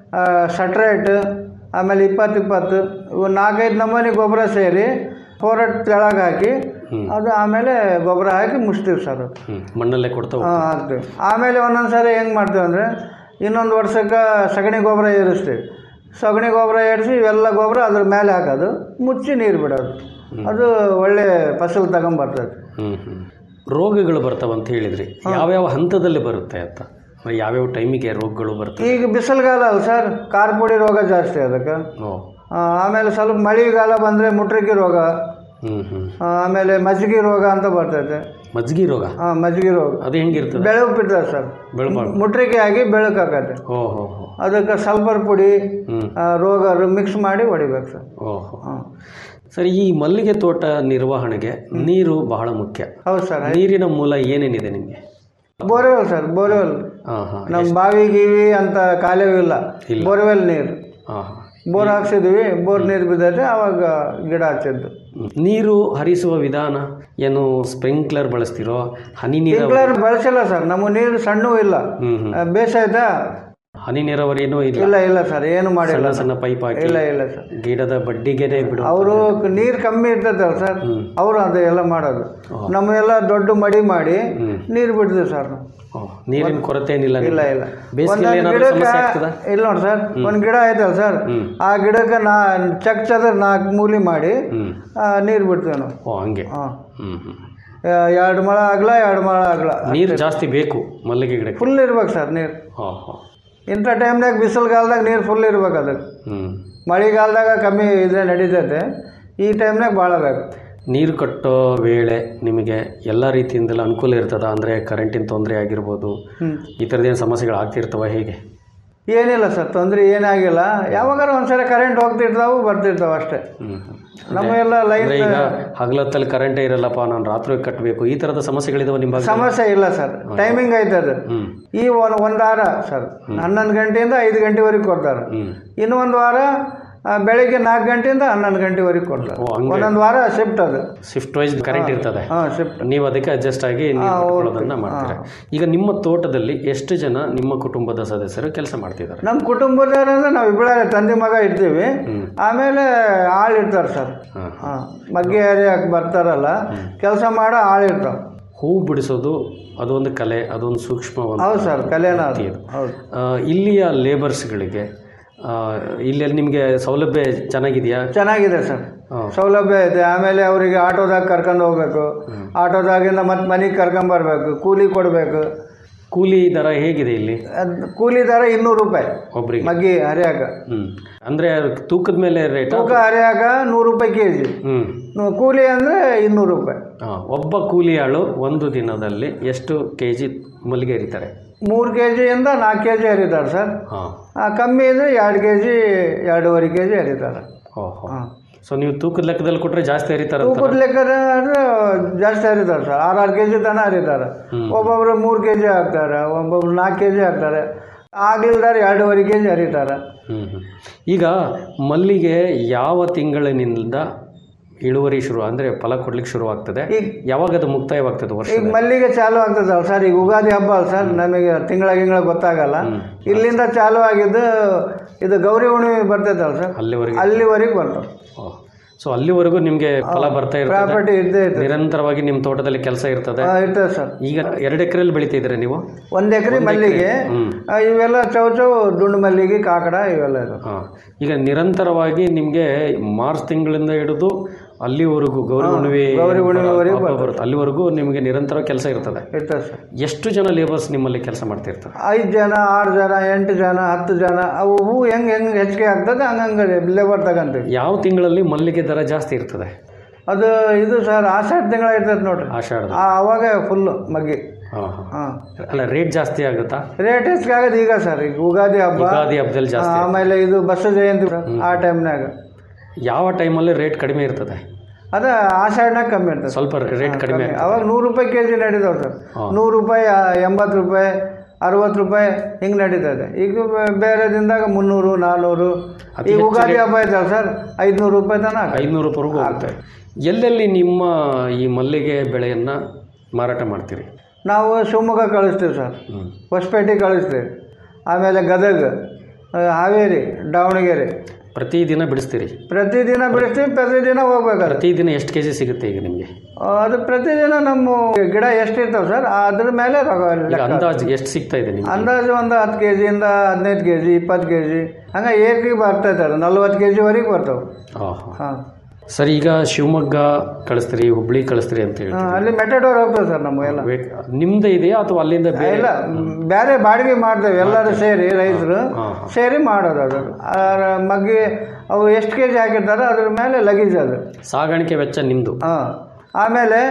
ಸಟ್ರೇಟ್ ಆಮೇಲೆ ಇಪ್ಪತ್ತು ಇಪ್ಪತ್ತು ಇವು ನಾಲ್ಕೈದು ನಮೂನಿ ಗೊಬ್ಬರ ಸೇರಿ ಫೋರಟ್ ತೆಳಗೆ ಹಾಕಿ ಅದು ಆಮೇಲೆ ಗೊಬ್ಬರ ಹಾಕಿ ಮುಚ್ತೀವಿ ಸರ್ ಅದು ಹ್ಮ್ ಮಣ್ಣಲ್ಲೇ ಕೊಡ್ತಾ ಹೋಗ್ತೀವಿ. ಹಾಂ ಹಾಕ್ತೀವಿ ಆಮೇಲೆ ಒಂದೊಂದು ಸಾರಿ ಹೆಂಗೆ ಮಾಡ್ತೀವಿ ಅಂದರೆ ಇನ್ನೊಂದು ವರ್ಷಕ್ಕೆ ಸಗಣಿ ಗೊಬ್ಬರ ಏರಿಸ್ತೀವಿ ಸಗಣಿ ಗೊಬ್ಬರ ಏರಿಸಿ ಇವೆಲ್ಲ ಗೊಬ್ಬರ ಅದ್ರ ಮೇಲೆ ಹಾಕೋದು ಮುಚ್ಚಿ ನೀರು ಬಿಡೋದು ಅದು ಒಳ್ಳೆ ಫಸಲು ತಗೊಂಬರ್ತದೆ ಹ್ಮ್ ಹ್ಮ್ ರೋಗಗಳು ಬರ್ತಾವಂತ ಹೇಳಿದ್ರಿ ಯಾವ್ಯಾವ ಹಂತದಲ್ಲಿ ಬರುತ್ತೆ ಅಂತ ಅಂದ್ರೆ ಯಾವ್ಯಾವ ಟೈಮಿಗೆ ರೋಗಗಳು ಬರ್ತವೆ ಈಗ ಬಿಸಿಲುಗಾಲ ಅಲ್ಲ ಸರ್ ಕಾರ್ಪುಡಿ ರೋಗ ಜಾಸ್ತಿ ಅದಕ್ಕೆ ಓ ಆ, ಆಮೇಲೆ ಸ್ವಲ್ಪ ಮಳೆಗಾಲ ಬಂದರೆ ಮುಟ್ರಿಕೆ ರೋಗ ಹ್ಞೂ ಹ್ಞೂ ಆಮೇಲೆ ಮಜ್ಜಿಗೆ ರೋಗ ಅಂತ ಬರ್ತೈತೆ ಮಜ್ಗಿ ರೋಗ ಹಾಂ ಮಜ್ಜಿಗೆ ರೋಗ ಅದು ಹೆಂಗಿರ್ತದೆ ಬೆಳಕು ಬಿಡ್ತದೆ ಸರ್ ಬೆಳಬಾರ್ದು ಮುಟ್ರಿಕೆ ಆಗಿ ಬೆಳಕಾಗತ್ತೆ ಓ ಹೋ ಹೋ ಅದಕ್ಕೆ ಸಲ್ಫರ್ ಪುಡಿ ಹ್ಞೂ ಆ, ರೋಗ ಮಿಕ್ಸ್ ಮಾಡಿ ಹೊಡಿಬೇಕು ಸರ್ ಓಹೋ ಹಾಂ ಸರಿ ಈ ಮಲ್ಲಿಗೆ ತೋಟ ನಿರ್ವಹಣೆಗೆ ನೀರು ಬಹಳ ಮುಖ್ಯ ಹೌದು ಸರ್ ನೀರಿನ ಮೂಲ ಏನೇನಿದೆ ನಿಮಗೆ ಬೋರ್ವೆಲ್ ಸರ್ ಬೋರ್ವೆಲ್ ಹಾಂ ಹಾಂ ನಮ್ಮ ಬಾವಿ ಗೀವಿ ಅಂತ ಕಾಲೇವು ಇಲ್ಲ ಇಲ್ಲ. ಬೋರ್ವೆಲ್ ನೀರು ಹಾಂ ಹಾಂ ಬೋರ್ ಹಾಕ್ಸಿದ್ವಿ ಬೋರ್ ನೀರು ಬಿದ್ದೈತೆ ಆವಾಗ ಗಿಡ ಹಚ್ಚಿದ್ದು ನೀರು ಹರಿಸುವ ವಿಧಾನ ಏನು ಸ್ಪ್ರಿಂಕ್ಲರ್ ಬಳಸ್ತಿರೋ ಹನಿ ನೀರ ಸ್ಪ್ರಿಂಕ್ಲರ್ ಬಳಸಿಲ್ಲ ಸರ್ ನಮ್ಮ ನೀರು ಸಣ್ಣವೂ ಇಲ್ಲ ಹ್ಮ್ ಹ್ಮ್ ಆ, ಬೇಸಾಯ್ತಾ ಹನಿ ನೀರಾವರಿ ಏನೂ ಇಲ್ಲ ಇಲ್ಲ ಇಲ್ಲ ಸರ್ ಏನು ಮಾಡಿಲ್ಲ ಸಣ್ಣ ಸಣ್ಣ ಪೈಪ್ ಹಾಕಿ ಇಲ್ಲ ಇಲ್ಲ ಸರ್ ಗಿಡದ ಬಡ್ಡಿಗೆನೆ ಬಿಡು ಅವರು ನೀರು ಕಮ್ಮಿ ಇರ್ತೈತಲ್ಲ ಸರ್ ಅವರು ಅದು ಎಲ್ಲ ಮಾಡೋದು ನಮ್ಮೆಲ್ಲ ದೊಡ್ಡ ಮಡಿ ಮಾಡಿ ನೀರು ಬಿಡ್ತೀವಿ ಸರ್ ನಾವು ಓ, ನೀರಿನ ಕೊರತೆ ಏನಿಲ್ಲ ನಿಮ್ಗೆ? ಇಲ್ಲ ಇಲ್ಲ ಬೇಸಿಗೆಯಲ್ಲಿ ಒಂದೊಂದು ಏನಾದ್ರು ಗಿಡಕ್ಕೆ ಸಮಸ್ಯೆ ಆಗ್ತದ ಇಲ್ಲ ನೋಡಿ ಸರ್ ಒಂದು ಗಿಡ ಐತಲ್ಲ ಸರ್ ಆ ಗಿಡಕ್ಕೆ ನಾ ಚಕ್ ಚದ್ರ ನಾಲ್ಕು ಮೂಲಿ ಮಾಡಿ ಹ್ಮ್ ನೀರು ಬಿಡ್ತೀವಿ ನಾವು ಓ ಹಂಗೆ ಹಾಂ ಹ್ಮ್ ಹ್ಮ್ ಎರಡು ಮೊಳ ಆಗಲ ಎರಡು ಮೊಳ ಆಗಲ ನೀರು ಜಾಸ್ತಿ ಬೇಕು ಮಲ್ಲಿಗೆ ಗಿಡಕ್ಕೆ ಫುಲ್ ಇರ್ಬೇಕು ಸರ್ ನೀರು ಹೋ ಹೋ ಇಂಥ ಟೈಮ್ನಾಗ ಬಿಸಿಲುಗಾಲದಾಗ ನೀರು ಫುಲ್ ಇರ್ಬೇಕು ಅದಕ್ಕೆ ಹ್ಮ್ ಮಳೆಗಾಲದಾಗ ಕಮ್ಮಿ ಇದ್ರೆ ನಡೀತೈತೆ ಈ ಟೈಮ್ನಾಗ ಭಾಳ ಬೇಕು ನೀರು ಕಟ್ಟೋ ವೇಳೆ ನಿಮಗೆ ಎಲ್ಲ ರೀತಿಯಿಂದೆಲ್ಲ ಅನುಕೂಲ ಇರ್ತದ ಅಂದರೆ ಕರೆಂಟಿನ ತೊಂದರೆ ಆಗಿರ್ಬೋದು ಹ್ಞೂ ಈ ಥರದ್ದೇನು ಸಮಸ್ಯೆಗಳು ಆಗ್ತಿರ್ತವ ಹೇಗೆ ಏನಿಲ್ಲ ಸರ್ ತೊಂದರೆ ಏನಾಗಿಲ್ಲ ಯಾವಾಗಾರ ಒಂದ್ಸಲ ಕರೆಂಟ್ ಹೋಗ್ತಿರ್ತಾವು ಬರ್ತಿರ್ತಾವೆ ಅಷ್ಟೇ ಹ್ಮ್ ನಮಗೆಲ್ಲ ಲೈನ್ ಅಂದರೆ ಈಗ ಹಗಲತ್ತಲ್ಲಿ ಕರೆಂಟೇ ಇರಲ್ಲಪ್ಪ ನಾನು ರಾತ್ರಿ ಕಟ್ಟಬೇಕು ಈ ಥರದ ಸಮಸ್ಯೆಗಳಿದಾವೆ ನಿಮ್ಮ ಭಾಗದಲ್ಲಿ? ಸಮಸ್ಯೆ ಇಲ್ಲ ಸರ್ ಟೈಮಿಂಗ್ ಐತೆ ಅದು ಹ್ಮ್ ಈ ಒಂದು ಒಂದು ವಾರ ಸರ್ ಹನ್ನೊಂದು ಗಂಟೆಯಿಂದ ಐದು ಗಂಟೆವರೆಗೆ ಕೊಡ್ತಾರೆ ಹ್ಮ್ ಇನ್ನು ಒಂದು ವಾರ ಆ, ಬೆಳಿಗ್ಗೆ ನಾಲ್ಕು ಗಂಟೆಯಿಂದ ಹನ್ನೊಂದು ಗಂಟೆವರೆಗೆ ಕೊಡ್ತಾರೆ ಓ ಹಂಗೆ ಒಂದೊಂದು ವಾರ ಶಿಫ್ಟ್ ಅದು ಶಿಫ್ಟ್ ವೈಸ್ ಕರೆಂಟ್ ಇರ್ತದೆ ಹಾಂ ಶಿಫ್ಟ್ ನೀವು ಅದಕ್ಕೆ ಅಡ್ಜಸ್ಟ್ ಆಗಿ ನೀರು ಕಟ್ಕೊಳ್ಳೋದನ್ನ ಮಾಡ್ತೀರಾ ಈಗ ನಿಮ್ಮ ತೋಟದಲ್ಲಿ ಎಷ್ಟು ಜನ ನಿಮ್ಮ ಕುಟುಂಬದ ಸದಸ್ಯರು ಕೆಲಸ ಮಾಡ್ತಿದ್ದಾರೆ ನಮ್ಮ ಕುಟುಂಬದವ್ರು ಅಂದ್ರೆ ನಾವು ಇಬ್ಬರ ತಂದೆ ಮಗ ಇರ್ತೀವಿ ಆಮೇಲೆ ಆಳು ಇರ್ತಾರೆ ಸರ್ ಹಾಂ ಹಾಂ ಮಗ್ಗೆ ಹರಿಯಕ್ಕೆ ಬರ್ತಾರಲ್ಲ ಕೆಲಸ ಮಾಡೋ ಆಳು ಇರ್ತಾವೆ ಹೂ ಬಿಡಿಸೋದು ಅದೊಂದು ಕಲೆ ಅದೊಂದು ಸೂಕ್ಷ್ಮ ಒಂದು ಹೌದು ಸರ್ ಕಲೆನ ಅದು ಹೌದು ಆ, ಇಲ್ಲಿಯ ಲೇಬರ್ಸ್ಗಳಿಗೆ ಇಲ್ಲಿ ನಿಮಗೆ ಸೌಲಭ್ಯ ಚೆನ್ನಾಗಿದೆಯಾ ಚೆನ್ನಾಗಿದೆ ಸರ್ ಹಾಂ ಸೌಲಭ್ಯ ಇದೆ ಆಮೇಲೆ ಅವರಿಗೆ ಆಟೋದಾಗ ಕರ್ಕೊಂಡು ಹೋಗ್ಬೇಕು ಆಟೋದಾಗಿಂದ ಮತ್ತೆ ಮನೆಗೆ ಕರ್ಕೊಂಬರ್ಬೇಕು ಕೂಲಿ ಕೊಡಬೇಕು ಕೂಲಿ ದರ ಹೇಗಿದೆ ಇಲ್ಲಿ ಅದ್ ಕೂಲಿ ದರ ಇನ್ನೂರು ರೂಪಾಯಿ ಒಬ್ರಿಗೆ ಮಗ್ಗಿ ಹರಿಯಾಕ ಹ್ಮ್ ಅಂದ್ರೆ ತೂಕದ ಮೇಲೆ ರೇಟ್ ತೂಕ ಹರಿಯಾಕ ನೂರು ರೂಪಾಯಿ ಕೆ ಜಿ ಹ್ಮ್ ಕೂಲಿ ಅಂದರೆ ಇನ್ನೂರು ರೂಪಾಯಿ ಆ, ಒಬ್ಬ ಕೂಲಿ ಆಳು ಒಂದು ದಿನದಲ್ಲಿ ಎಷ್ಟು ಕೆ ಜಿ ಮಲ್ಲಿಗೆ ಹರಿತಾರೆ ಮೂರು ಕೆ ಜಿಯಿಂದ ನಾಲ್ಕು ಕೆ ಜಿ ಹರಿತಾರೆ ಸರ್ ಹಾಂ ಆ, ಕಮ್ಮಿ ಇದ್ರೆ ಎರಡು ಕೆ ಜಿ ಎರಡೂವರೆ ಕೆ ಜಿ ಹರಿತಾರೆ ಓಹೋ ಹಾಂ ಸೊ ನೀವು ತೂಕದ ಲೆಕ್ಕದಲ್ಲಿ ಕೊಟ್ಟರೆ ಜಾಸ್ತಿ ಹರಿತಾರ ತೂಕದ ಲೆಕ್ಕ ಅಂದ್ರೆ ಜಾಸ್ತಿ ಹರಿತಾರೆ ಸರ್ ಆರು ಆರು ಕೆ ಜಿ ತನಕ ಹರಿತಾರೆ ಒಬ್ಬೊಬ್ರು ಮೂರು ಕೆ ಜಿ ಹಾಕ್ತಾರೆ ಒಬ್ಬೊಬ್ರು ನಾಲ್ಕು ಕೆ ಜಿ ಹಾಕ್ತಾರೆ ಆಗ್ಲಿಲ್ದಾರೆ ಎರಡೂವರೆ ಕೆ ಜಿ ಹರಿತಾರೆ ಹ್ಮ್ ಹ್ಮ್. ಈಗ ಮಲ್ಲಿಗೆ ಯಾವ ತಿಂಗಳಿನಿಂದ ಇಳುವರಿ ಶುರು ಅಂದ್ರೆ ಫಲ ಕೊಡ್ಲಿಕ್ಕೆ ಶುರು ಆಗ್ತದೆ ಈಗ ಯಾವಾಗ ಅದು ಮುಕ್ತಾಯವಾಗ್ತದೆ ವರ್ಷ ಈಗ ಮಲ್ಲಿಗೆ ಚಾಲು ಆಗ್ತದಲ್ಲ ಸರ್ ಈಗ ಯುಗಾದಿ ಹಬ್ಬ ಅಲ್ಲ ಸರ್ ನಮಗೆ ತಿಂಗಳ ಗಿಂಗಳ ಗೊತ್ತಾಗಲ್ಲ ಇಲ್ಲಿಂದ ಚಾಲು ಆಗಿದ್ದು ಇದು ಗೌರಿ ಹುಣ್ಣಿಮೆ ಬರ್ತೈತಲ್ಲ ಸರ್ ಅಲ್ಲಿವರೆಗೆ ಅಲ್ಲಿವರೆಗೆ ಬರ್ತಾವೆ ಸೊ ಅಲ್ಲಿವರೆಗೂ ನಿಮಗೆ ಫಲ ಬರ್ತಾ ಇರ್ತದೆ ಪ್ರಾಪರ್ಟಿ ಇದ್ದೇ ಇರ್ತದೆ ನಿರಂತರವಾಗಿ ನಿಮ್ಮ ತೋಟದಲ್ಲಿ ಕೆಲಸ ಇರ್ತದೆ ಆ, ಇರ್ತದೆ ಸರ್ ಈಗ ಎರಡು ಎಕರೆಯಲ್ಲಿ ಬೆಳಿತಿದ್ರೆ ನೀವು ಒಂದು ಎಕರೆ ಮಲ್ಲಿಗೆ ಹ್ಮ್. ಆ, ಇವೆಲ್ಲ ಚೌಚೌ ದುಂಡು ಮಲ್ಲಿಗೆ ಕಾಕಡ ಇವೆಲ್ಲ ಇದು ಹಾ. ಈಗ ನಿರಂತರವಾಗಿ ನಿಮಗೆ ಮಾರ್ಚ್ ತಿಂಗಳಿಂದ ಹಿಡಿದು ಅಲ್ಲಿವರೆಗೂ ಗೌರಿ ಹುಣ್ಣಿಮೆ ಗೌರಿ ಹುಣ್ಣಿಮೆವರೆಗೂ ಹಬ್ಬ ಬರುತ್ತೆ ಅಲ್ಲಿವರೆಗೂ ನಿಮಗೆ ನಿರಂತರ ಕೆಲಸ ಇರ್ತದೆ ಇರ್ತದೆ ಸರ್ ಎಷ್ಟು ಜನ ಲೇಬರ್ಸ್ ನಿಮ್ಮಲ್ಲಿ ಕೆಲಸ ಮಾಡ್ತಿರ್ತಾರೆ ಐದು ಜನ ಆರು ಜನ ಎಂಟು ಜನ ಹತ್ತು ಜನ ಅವು ಹೂ ಹೆಂಗೆ ಹೆಂಗೆ ಹೆಚ್ಚಿಗೆ ಆಗ್ತದೆ ಹಂಗಂಗೆ ಲೇಬರ್ ತಗೊಂತೀವಿ ಯಾವ ತಿಂಗಳಲ್ಲಿ ಮಲ್ಲಿಗೆ ದರ ಜಾಸ್ತಿ ಇರ್ತದೆ ಅದು ಇದು ಸರ್ ಆಷಾಢ ತಿಂಗಳ ಇರ್ತದೆ ನೋಡ್ರಿ ಆಷಾಢದ ಆ, ಅವಾಗ ಫುಲ್ಲು ಮಗ್ಗಿ ಹಾಂ ಹಾಂ ಹಾಂ ಅಲ್ಲ ರೇಟ್ ಜಾಸ್ತಿ ಆಗುತ್ತಾ ರೇಟ್ ಹೆಚ್ಚಿಗೆ ಆಗೋದು ಈಗ ಸರ್ ಈಗ ಉಗಾದಿ ಹಬ್ಬ ಯುಗಾದಿ ಹಬ್ಬದಲ್ಲಿ ಜಾಸ್ತಿ ಆಮೇಲೆ ಇದು ಬಸ್ಸ ಜಯಂತಿ ಆ ಟೈಮ್ನಾಗ ಯಾವ ಟೈಮಲ್ಲಿ ರೇಟ್ ಕಡಿಮೆ ಇರ್ತದೆ ಅದ ಆಷಾಢನಾಗ ಕಮ್ಮಿ ಇರ್ತದೆ ಸ್ವಲ್ಪ ರೇಟ್ ಕಡಿಮೆ ಅವಾಗ ನೂರು ರೂಪಾಯಿ ಕೆ ಜಿ ನಡೀತಾವೆ ಸರ್ ನೂರು ರೂಪಾಯಿ ಆ, ಎಂಬತ್ತು ರೂಪಾಯಿ ಅರವತ್ತು ರೂಪಾಯಿ ಹಿಂಗೆ ನಡೀತದೆ ಈಗ ಬೇ- ಬೇರೆ ದಿನದಾಗ ಮುನ್ನೂರು ನಾನ್ನೂರು ಈಗ ಉಗಾದಿ ಹಬ್ಬ ಐತಲ್ಲ ಸರ್ ಐದುನೂರು ರೂಪಾಯಿ ತನಕ ಆಗ್ತದೆ. ಐದುನೂರು ರೂಪಾಯಿವರೆಗೂ ಆಗುತ್ತೆ ಎಲ್ಲೆಲ್ಲಿ ನಿಮ್ಮ ಈ ಮಲ್ಲಿಗೆ ಬೆಳೆಯನ್ನು ಮಾರಾಟ ಮಾಡ್ತೀರಿ ನಾವು ಶಿವಮೊಗ್ಗ ಕಳಿಸ್ತೀವಿ ಸರ್ ಹ್ಞೂ ಹೊಸಪೇಟೆ ಕಳಿಸ್ತೀವಿ ಆಮೇಲೆ ಗದಗ ಆ, ಹಾವೇರಿ ದಾವಣಗೆರೆ ಪ್ರತಿದಿನ ಬಿಡಿಸ್ತೀರಿ ಪ್ರತಿದಿನ ಬಿಡಿಸ್ತೀವಿ ಪ್ರತಿದಿನ ಹೋಗ್ಬೇಕಾದ್ರೆ ಪ್ರತಿದಿನ ಎಷ್ಟು ಕೆ ಜಿ ಸಿಗುತ್ತೆ ಈಗ ನಿಮಗೆ ಅದು ಪ್ರತಿದಿನ ನಮ್ಮ ಗಿಡ ಎಷ್ಟಿರ್ತಾವೆ ಸರ್ ಅದ್ರ ಮೇಲೆ ರೊಕ್ಕ ಈಗ ಲೆಕ್ಕ. ಅಂದಾಜು ಎಷ್ಟು ಸಿಗ್ತಾ ಇದೆ ನಿಮ್ಗೆ ಅಂದಾಜು ಒಂದು ಹತ್ತು ಕೆ ಜಿಯಿಂದ ಹದಿನೈದು ಕೆ ಜಿ ಇಪ್ಪತ್ತು ಕೆ ಜಿ ಹಂಗೆ ಏಕಿಗೆ ಬರ್ತೈತೆ ಅದು ನಲ್ವತ್ತು ಕೆ ಜಿವರೆಗೆ ಬರ್ತಾವೆ ಹಾಂ ಹಾಂ ಹಾಂ ಸರ್ ಈಗ ಶಿವಮೊಗ್ಗ ಕಳಿಸ್ತೀರಿ ಹುಬ್ಳಿ ಕಳಿಸ್ತೀರಿ ಅಂತ ಹೇಳಿ ಆ, ಅಲ್ಲಿ ಮೆಟೆಡೋರ್ ಹೋಗ್ತದೆ ಸರ್ ನಮ್ಮ ಎಲ್ಲ ನಿಮ್ದೇ ಇದೆಯಾ ಅಥವಾ ಅಲ್ಲಿಂದ ಬೇರೆ ಇಲ್ಲ ಬೇರೆ ಬಾಡಿಗೆ ಮಾಡ್ತೇವೆ ಎಲ್ಲರೂ ಸೇರಿ ರೈತರು ಹಾಂ ಸೇರಿ ಮಾಡೋದು ಅದು ಆ, ಮಗ್ಗಿ ಅವು ಎಷ್ಟು ಕೆ ಜಿ ಹಾಕಿರ್ತಾರೋ ಅದ್ರ ಮೇಲೆ ಲಗೇಜ್ ಅದು ಸಾಗಾಣಿಕೆ ವೆಚ್ಚ ನಿಮ್ಮದು ಹಾಂ ಆಮೇಲೆ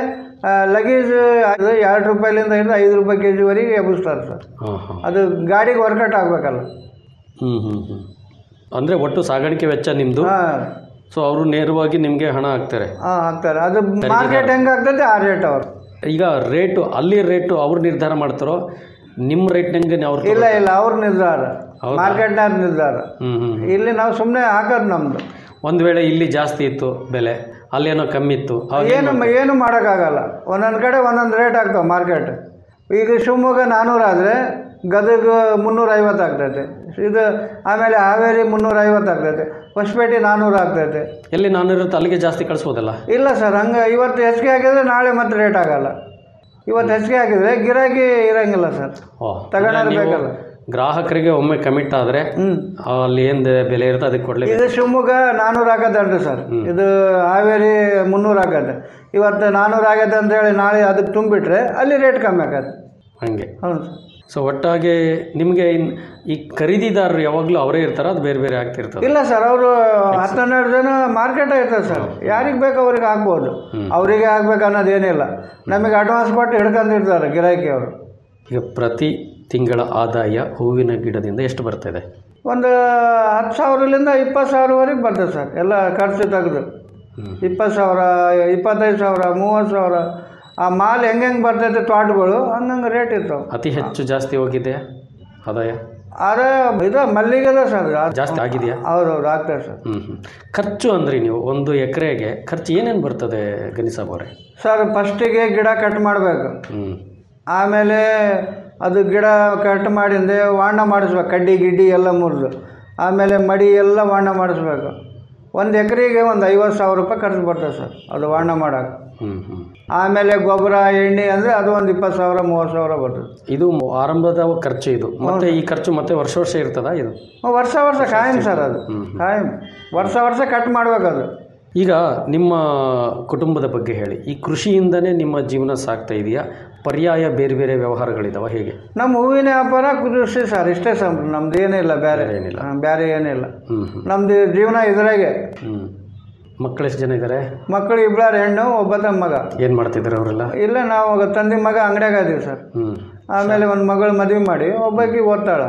ಲಗೇಜ್ ಅದು ಎರಡು ರೂಪಾಯಿಲಿಂದ ಹಿಡಿದು ಐದು ರೂಪಾಯಿ ಕೆ ಜಿವರೆಗೆ ಎಬ್ಬಿಸ್ತಾರೆ ಸರ್ ಹಾಂ ಹಾಂ ಅದು ಗಾಡಿಗೆ ವರ್ಕೌಟ್ ಆಗಬೇಕಲ್ಲ ಹ್ಞೂ ಹ್ಞೂ ಹ್ಞೂ ಅಂದರೆ ಒಟ್ಟು ಸಾಗಾಣಿಕೆ ವೆಚ್ಚ ನಿಮ್ಮದು ಹಾಂ ಸೊ ಅವರು ನೇರವಾಗಿ ನಿಮಗೆ ಹಣ ಹಾಕ್ತಾರೆ ಹಾಂ ಹಾಕ್ತಾರೆ ಅದು ಮಾರ್ಕೆಟ್ ಹೆಂಗೆ ಆಗ್ತದೆ ಆ ರೇಟ್ ಅವರು ಈಗ ರೇಟು ಅಲ್ಲಿ ರೇಟು ಅವ್ರು ನಿರ್ಧಾರ ಮಾಡ್ತಾರೋ ನಿಮ್ಮ ರೇಟ್ನಂಗೆ ಅವ್ರು ಇಲ್ಲ ಇಲ್ಲ ಅವ್ರ ನಿರ್ಧಾರ ಹೌದಾ? ಮಾರ್ಕೆಟ್ನಾರ ನಿರ್ಧಾರ ಹ್ಞೂ ಹ್ಞೂ ಇಲ್ಲಿ ನಾವು ಸುಮ್ಮನೆ ಹಾಕೋದು ನಮ್ಮದು ಒಂದು ವೇಳೆ ಇಲ್ಲಿ ಜಾಸ್ತಿ ಇತ್ತು ಬೆಲೆ ಅಲ್ಲೇನೋ ಕಮ್ಮಿ ಇತ್ತು ಆವಾಗ ಏನು ಏನು ಮಾಡೋಕ್ಕಾಗಲ್ಲ ಒಂದೊಂದು ಕಡೆ ಒಂದೊಂದು ರೇಟ್ ಆಗ್ತಾವೆ ಮಾರ್ಕೆಟ್ ಈಗ ಶಿವಮೊಗ್ಗ ನಾನ್ನೂರು ಆದರೆ ಗದಗ ಮುನ್ನೂರೈವತ್ತು ಆಗ್ತೈತೆ ಇದು ಆಮೇಲೆ ಹಾವೇರಿ ಮುನ್ನೂರೈವತ್ತು ಆಗ್ತೈತೆ ಹೊಸಪೇಟೆ ನಾನ್ನೂರು ಆಗ್ತೈತೆ ಎಲ್ಲಿ ನಾನು ಇರುತ್ತೆ ಅಲ್ಲಿಗೆ ಜಾಸ್ತಿ ಕಳಿಸ್ಬೋದಲ್ಲ ಇಲ್ಲ ಸರ್ ಹಂಗೆ ಇವತ್ತು ಹೆಚ್ಚಿಗೆ ಹಾಕಿದ್ರೆ ನಾಳೆ ಮತ್ತೆ ರೇಟ್ ಆಗಲ್ಲ ಇವತ್ತು ಹೆಚ್ಚಿಗೆ ಹಾಕಿದ್ರೆ ಗಿರಾಕಿ ಇರಂಗಿಲ್ಲ ಸರ್ ಓ ತಗೊಂಡಾರ ನೀವು ಬೇಕಲ್ಲ ಗ್ರಾಹಕರಿಗೆ ಒಮ್ಮೆ ಕಮಿಟ್ ಆದರೆ ಹ್ಞೂ ಅಲ್ಲಿ ಏನು ಬೆಲೆ ಇರುತ್ತೆ ಅದಕ್ಕೆ ಕೊಡಲೇಬೇಕು ಇದು ಶಿವಮೊಗ್ಗ ನಾನ್ನೂರು ಆಗತ್ತೆ ಸರ್ ಇದು ಹಾವೇರಿ ಮುನ್ನೂರು ಆಗತ್ತೆ ಇವತ್ತು ನಾನ್ನೂರು ಆಗತ್ತೆ ಅಂತೇಳಿ ನಾಳೆ ಅದಕ್ಕೆ ತುಂಬಿಟ್ರೆ ಅಲ್ಲಿ ರೇಟ್ ಕಮ್ಮಿ ಆಗತ್ತೆ ಹಂಗೆ ಹೌದು ಸರ್ ಸೊ ಒಟ್ಟಾಗಿ ನಿಮಗೆ ಇನ್ ಈ ಖರೀದಿದಾರರು ಯಾವಾಗಲೂ ಅವರೇ ಇರ್ತಾರ ಅದು ಬೇರೆ ಬೇರೆ ಆಗ್ತಿರ್ತದೆ ಇಲ್ಲ ಸರ್ ಅವರು ಹತ್ತು ಹನ್ನೆರಡು ಜನ ಮಾರ್ಕೆಟ್ ಇರ್ತದೆ ಸರ್ ಯಾರಿಗೆ ಬೇಕು ಅವ್ರಿಗೆ ಹಾಕ್ಬೋದು ಅವರಿಗೆ ಆಗ್ಬೇಕು ಅನ್ನೋದೇನಿಲ್ಲ ನಮಗೆ ಅಡ್ವಾನ್ಸ್ ಕೊಟ್ಟು ಹಿಡ್ಕೊಂಡಿರ್ತಾರೆ ಗಿರಾಕಿ ಅವರು ಈಗ ಪ್ರತಿ ತಿಂಗಳ ಆದಾಯ ಹೂವಿನ ಗಿಡದಿಂದ ಎಷ್ಟು ಬರ್ತಿದೆ ಒಂದು ಹತ್ತು ಸಾವಿರದಿಂದ ಇಪ್ಪತ್ತು ಸಾವಿರವರೆಗೆ ಬರ್ತದೆ ಸರ್ ಎಲ್ಲ ಖರ್ಚು ತೆಗೆದು ಹ್ಮ್. ಇಪ್ಪತ್ತು ಸಾವಿರ ಇಪ್ಪತ್ತೈದು ಸಾವಿರ ಮೂವತ್ತು ಸಾವಿರ ಆ ಮಾಲ್ ಹೆಂಗೆ ಹೆಂಗೆ ಬರ್ತೈತೆ ತೋಟಗಳು ಹಂಗಂಗೆ ರೇಟ್ ಇರ್ತಾವೆ ಅತಿ ಹೆಚ್ಚು ಜಾಸ್ತಿ ಹೋಗಿದೆ ಆದಾಯ ಆದರೆ ಇದು ಮಲ್ಲಿಗೆದ ಸರ್ ಜಾಸ್ತಿ ಆಗಿದೆಯಾ ಹೌದೌದು ಆಗ್ತದೆ ಸರ್ ಹ್ಞೂ ಹ್ಞೂ ಖರ್ಚು ಅಂದ್ರಿ ನೀವು ಒಂದು ಎಕರೆಗೆ ಖರ್ಚು ಏನೇನು ಬರ್ತದೆ ಗನಿಸಾಬ್ ಅವರೇ ಸರ್ ಫಸ್ಟಿಗೆ ಗಿಡ ಕಟ್ ಮಾಡಬೇಕು ಹ್ಞೂ ಆಮೇಲೆ ಅದು ಗಿಡ ಕಟ್ ಮಾಡಿಂದೆ ವಾಣ ಮಾಡಿಸ್ಬೇಕು ಕಡ್ಡಿ ಗಿಡ್ಡಿ ಎಲ್ಲ ಮುರಿದು ಆಮೇಲೆ ಮಡಿ ಎಲ್ಲ ವಾಣ ಮಾಡಿಸ್ಬೇಕು ಒಂದು ಎಕರೆಗೆ ಒಂದು ಐವತ್ತು ಸಾವಿರ ರೂಪಾಯಿ ಖರ್ಚು ಬರ್ತದೆ ಸರ್ ಅದು ವಾಣ ಮಾಡೋಕೆ ಹ್ಞೂ ಹ್ಞೂ ಆಮೇಲೆ ಗೊಬ್ಬರ ಎಣ್ಣೆ ಅಂದರೆ ಅದು ಒಂದು ಇಪ್ಪತ್ತು ಸಾವಿರ ಮೂವತ್ತು ಸಾವಿರ ಬರ್ತದೆ ಇದು ಮ- ಆರಂಭದ ಖರ್ಚು ಇದು ಮತ್ತೆ ಈ ಖರ್ಚು ಮತ್ತೆ ವರ್ಷ ವರ್ಷ ಇರ್ತದಾ ಇದು ವರ್ಷ ವರ್ಷ ಕಾಯಂ ಸರ್ ಅದು ಕಾಯಂ ವರ್ಷ ವರ್ಷ ಕಟ್ ಮಾಡ್ಬೇಕು ಅದು ಈಗ ನಿಮ್ಮ ಕುಟುಂಬದ ಬಗ್ಗೆ ಹೇಳಿ ಈ ಕೃಷಿಯಿಂದನೇ ನಿಮ್ಮ ಜೀವನ ಸಾಗ್ತಾ ಇದೆಯಾ ಪರ್ಯಾಯ ಬೇರೆ ಬೇರೆ ವ್ಯವಹಾರಗಳಿದಾವ ಹೇಗೆ ನಮ್ಮ ಹೂವಿನ ವ್ಯಾಪಾರ ಕೃಷಿ ಸರ್ ಇಷ್ಟೇ ಸರ್ ನಮ್ದು ಏನಿಲ್ಲ ಬೇರೆ ಬೇರೆ ಏನಿಲ್ಲ. ಹಾ, ಬೇರೆ ಏನಿಲ್ಲ ಹ್ಞೂ ಹ್ಞೂ ನಮ್ದು ಜೀವನ ಇದ್ರಾಗೆ ಹ್ಞೂ ಮಕ್ಕಳು ಎಷ್ಟು ಜನ ಇದ್ದಾರೆ ಮಕ್ಕಳು ಇಬ್ಬರು ಹೆಣ್ಣು ಒಬ್ಬ ತಮ್ಮ ಮಗ ಏನು ಮಾಡ್ತಿದ್ದಾರೆ ಅವರೆಲ್ಲ ಇಲ್ಲ ನಾವು ತಂದೆ ಮಗ ಅಂಗಡಿಯಾಗ ಅದೀವಿ ಸರ್ ಹ್ಞೂ ಆಮೇಲೆ ಒಂದು ಮಗಳು ಮದುವೆ ಮಾಡಿ ಒಬ್ಬಾಕಿ ಓದ್ತಾಳ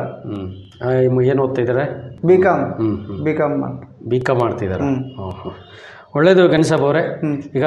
ಹ್ಞೂ ಏನು ಓದ್ತಾ ಇದ್ದಾರೆ ಬಿ ಕಾಮ್ ಹ್ಞೂ ಹ್ಞೂ ಬಿ ಕಾಮ್ ಬಿ ಕಾಮ್ ಮಾಡ್ತಿದ್ದಾರೆ ಹ್ಮ್. ಹಾಂ ಹಾಂ ಒಳ್ಳೆಯದು ಗಣೇಶಬ್ ಅವರೇ ಹ್ಮ್. ಈಗ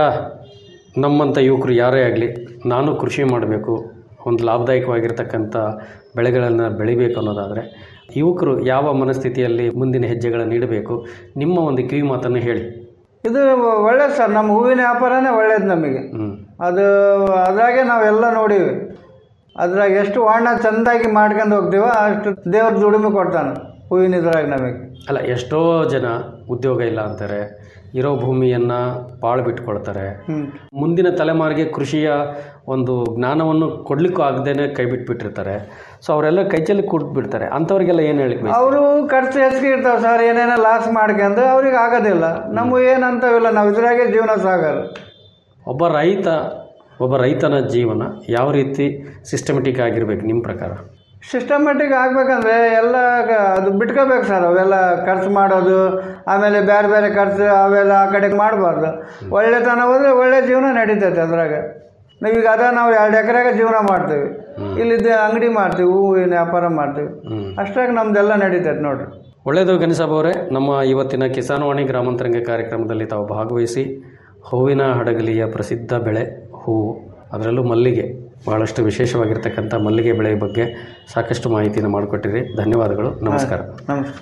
ನಮ್ಮಂಥ ಯುವಕರು ಯಾರೇ ಆಗಲಿ ನಾನು ಕೃಷಿ ಮಾಡಬೇಕು ಒಂದು ಲಾಭದಾಯಕವಾಗಿರ್ತಕ್ಕಂಥ ಬೆಳೆಗಳನ್ನು ಬೆಳಿಬೇಕು ಅನ್ನೋದಾದರೆ ಯುವಕರು ಯಾವ ಮನಸ್ಥಿತಿಯಲ್ಲಿ ಮುಂದಿನ ಹೆಜ್ಜೆಗಳನ್ನು ನೀಡಬೇಕು ನಿಮ್ಮ ಒಂದು ಕಿವಿ ಮಾತನ್ನು ಹೇಳಿ ಇದು ಒಳ್ಳೇದು ಸರ್ ನಮ್ಮ ಹೂವಿನ ವ್ಯಾಪಾರನೇ ಒಳ್ಳೇದು ನಮಗೆ ಹ್ಞೂ ಅದು ಅದ್ರಾಗೆ ನಾವೆಲ್ಲ ನೋಡೀವಿ ಅದ್ರಾಗ ಎಷ್ಟು ವಾಣ ಚೆಂದಾಗಿ ಮಾಡ್ಕೊಂಡು ಹೋಗ್ತೀವೋ ಅಷ್ಟು ದೇವ್ರ ದುಡಿಮೆ ಕೊಡ್ತಾನೆ ಹೂವಿನ ಇದ್ರಾಗ ನಮಗೆ ಅಲ್ಲ ಎಷ್ಟೋ ಜನ ಉದ್ಯೋಗ ಇಲ್ಲ ಅಂತಾರೆ ಇರೋ ಭೂಮಿಯನ್ನು ಪಾಳು ಬಿಟ್ಕೊಳ್ತಾರೆ ಹ್ಞೂ ಮುಂದಿನ ತಲೆಮಾರಿಗೆ ಕೃಷಿಯ ಒಂದು ಜ್ಞಾನವನ್ನು ಕೊಡ್ಲಿಕ್ಕೂ ಆಗದೇನೆ ಕೈ ಬಿಟ್ಬಿಟ್ಟಿರ್ತಾರೆ ಸೊ ಅವರೆಲ್ಲ ಕೈಚಲ್ಲಿ ಕೂತ್ ಬಿಡ್ತಾರೆ ಅಂಥವ್ರಿಗೆಲ್ಲ ಏನು ಹೇಳಿಕ್ ಅವರು ಖರ್ಚು ಹೆಚ್ಚಿಗೆ ಇರ್ತಾವೆ ಸರ್ ಏನೇನೋ ಲಾಸ್ ಮಾಡ್ಕೊಂಡು ಅವ್ರಿಗೆ ಆಗೋದಿಲ್ಲ ನಮಗೂ ಏನಂತವಿಲ್ಲ ನಾವು ಇದ್ರಾಗೆ ಜೀವನ ಸಾಗಲ್ಲ ಒಬ್ಬ ರೈತ ಒಬ್ಬ ರೈತನ ಜೀವನ ಯಾವ ರೀತಿ ಸಿಸ್ಟಮೆಟಿಕ್ ಆಗಿರ್ಬೇಕು ನಿಮ್ಮ ಪ್ರಕಾರ ಸಿಸ್ಟಮೆಟಿಕ್ ಆಗ್ಬೇಕಂದ್ರೆ ಎಲ್ಲ ಗ- ಅದು ಬಿಟ್ಕೋಬೇಕು ಸರ್ ಅವೆಲ್ಲ ಖರ್ಚು ಮಾಡೋದು ಆಮೇಲೆ ಬೇರೆ ಬೇರೆ ಖರ್ಚು ಅವೆಲ್ಲ ಆ ಕಡೆ ಮಾಡಬಾರ್ದು ಒಳ್ಳೆತನ ಹೋದ್ರೆ ಒಳ್ಳೆ ಜೀವನ ನಡೀತೈತೆ ಅದ್ರಾಗ ನಾವೀಗ ಅದ ನಾವು ಎರಡು ಎಕರೆಗೆ ಜೀವನ ಮಾಡ್ತೀವಿ ಇಲ್ಲಿದ್ದ ಅಂಗಡಿ ಮಾಡ್ತೀವಿ ಹೂವಿನ ವ್ಯಾಪಾರ ಮಾಡ್ತೀವಿ ಹ್ಞೂ ಅಷ್ಟಾಗಿ ನಮ್ದೆಲ್ಲ ನಡೀತೈತೆ ನೋಡ್ರಿ ಒಳ್ಳೆಯದು ಗಣೇಶಬ್ ಅವರೇ ನಮ್ಮ ಇವತ್ತಿನ ಕಿಸಾನ್ವಾಣಿ ಗ್ರಾಮಾಂತರಂಗ ಕಾರ್ಯಕ್ರಮದಲ್ಲಿ ತಾವು ಭಾಗವಹಿಸಿ ಹೂವಿನ ಹಡಗಲಿಯ ಪ್ರಸಿದ್ಧ ಬೆಳೆ ಹೂವು ಅದರಲ್ಲೂ ಮಲ್ಲಿಗೆ ಬಹಳಷ್ಟು ವಿಶೇಷವಾಗಿರ್ತಕ್ಕಂಥ ಮಲ್ಲಿಗೆ ಬೆಳೆ ಬಗ್ಗೆ ಸಾಕಷ್ಟು ಮಾಹಿತಿಯನ್ನು ಮಾಡಿಕೊಟ್ಟಿರಿ ಧನ್ಯವಾದಗಳು ನಮಸ್ಕಾರ ನಮಸ್ಕಾರ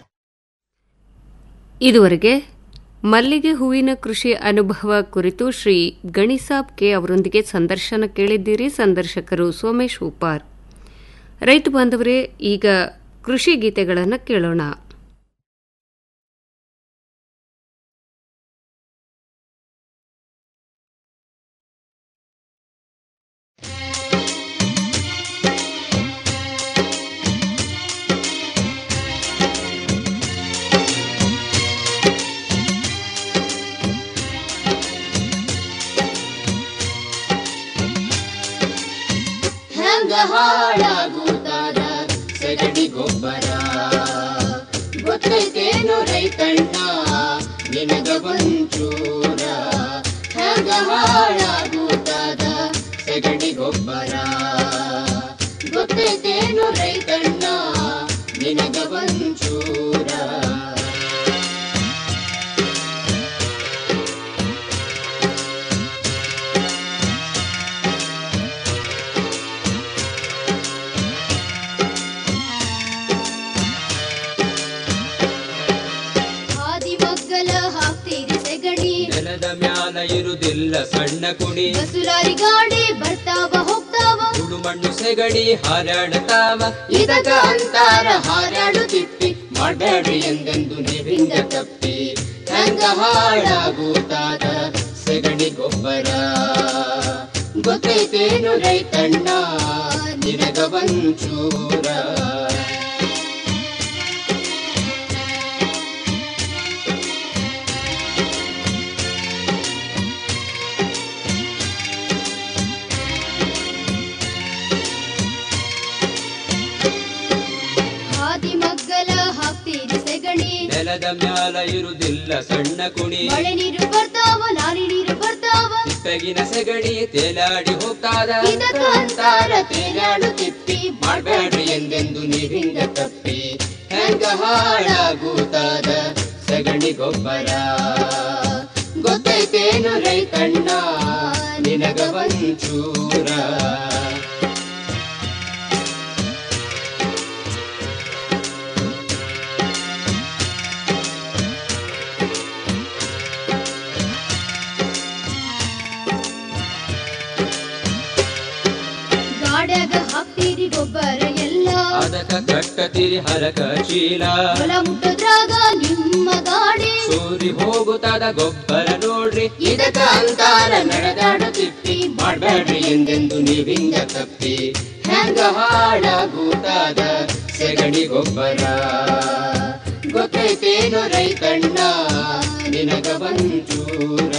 ಇದುವರೆಗೆ ಮಲ್ಲಿಗೆ ಹೂವಿನ ಕೃಷಿ ಅನುಭವ ಕುರಿತು ಶ್ರೀ ಗಣಿಸಾಬ್ ಕೆ ಅವರೊಂದಿಗೆ ಸಂದರ್ಶನ ಕೇಳಿದ್ದೀರಿ ಸಂದರ್ಶಕರು ಸೋಮೇಶ್ ಉಪಾರ್ ರೈತ ಬಾಂಧವರೇ ಈಗ ಕೃಷಿ ಗೀತೆಗಳನ್ನು ಕೇಳೋಣ ಹೆಂಗ ಹಾಳಾಗುತ್ತಾದ ಸಗಣಿ ಗೊಬ್ಬರ ಗೊತ್ತೈತೇನು ರೈತಣ್ಣ ನಿನಗ ಒಂಚೂರ ಹೆಂಗ ಹಾಳಾಗುತ್ತಾದ ಸಗಣಿ ಗೊಬ್ಬರ ಗೊತ್ತೈತೇನು ರೈತಣ್ಣ ನಿನಗ ಒಂಚೂರ ಹಾದಿ ಮಗ್ಗಲ ಹಾಕ್ತೀರಿ ಸೆಗಣಿ ನೆಲದ ಮ್ಯಾಲ ಇರುದಿಲ್ಲ ಸಣ್ಣ ಕುಣಿ ಬಸುಲಾರಿ ಗಾಡಿ ಬರ್ತಾವ ಹೋಗ್ತಾವ ಸುಡು ಮಣ್ಣು ಸೆಗಡಿ ಹಾರಾಡತಾವ ಇದಕ ಅಂತಾರ ಹಾರಾಡು ತಿಪ್ಪಿ ಮಾಡಬೇಡ್ರಿ ಎಂದೆಂದು ನೀವಿಂದ ತಪ್ಪಿ ಹೆಂಗ ಹಾಳಾಗುತ್ತಾದ ಸೆಗಣಿ ಗೊಬ್ಬರ ಗೊತ್ತೈತೇನು ರೈತಣ್ಣ ನಿನಗ ಒಂಚೂರ ಹಾದಿ ಮಗ್ಗಲ ಹಾಕ್ತೀರಿ ಸೆಗಣಿ ನೆಲದ ಮ್ಯಾಲ ಇರುದಿಲ್ಲ ಸಣ್ಣ ಕುಣಿ ಮಳೆ ನೀರು ಬರ್ತಾವ ಲಾರಿ ನೀರು ಬರ್ತಾವ ಬೆಗಿನ ಸೆಗಡಿ ತೇಲಾಡಿ ಹೋಗ್ತಾದ ಇದಕ ಅಂತಾರ ತೇಲಾಡು ತಿಪ್ಪಿ ಮಾಡಬೇಡ್ರಿ ಎಂದೆಂದು ನೀವಿಂದ ತಪ್ಪಿ ಹೆಂಗ ಹಾಳಾಗುತ್ತಾದ ಸಗಣಿ ಗೊಬ್ಬರ ಗೊತ್ತೈತೇನು ರೈತಣ್ಣ ನಿನಗ ಒಂಚೂರ ಗಾಡ್ಯಾಗ ಹಾಕ್ತೀರಿ ಗೊಬ್ಬರ ಎಲ್ಲ ಅದಕ್ಕ ಕಟ್ಟತಿರಿ ಹರಕ ಚೀಲ ಹೊಲ ಮುಟ್ಟದ್ರಾಗ ನಿಮ್ಮ ಗಾಡಿ ಸೂರಿ ಹೋಗುತ್ತಾದ ಗೊಬ್ಬರ ನೋಡ್ರಿ ಇದಕ ಅಂತಾರ ನಡೆದಾಡು ತಿಪ್ಪಿ ಮಾಡಬೇಡ್ರಿ ಎಂದೆಂದು ನೀವಿಂದ ತಪ್ಪಿ ಹೆಂಗ ಹಾಳಾಗುತ್ತಾದ ಸೆಗಣಿ ಗೊಬ್ಬರ ಗೊತ್ತೈತೇನು ರೈತಣ್ಣ ನಿನಗ ಒಂಚೂರ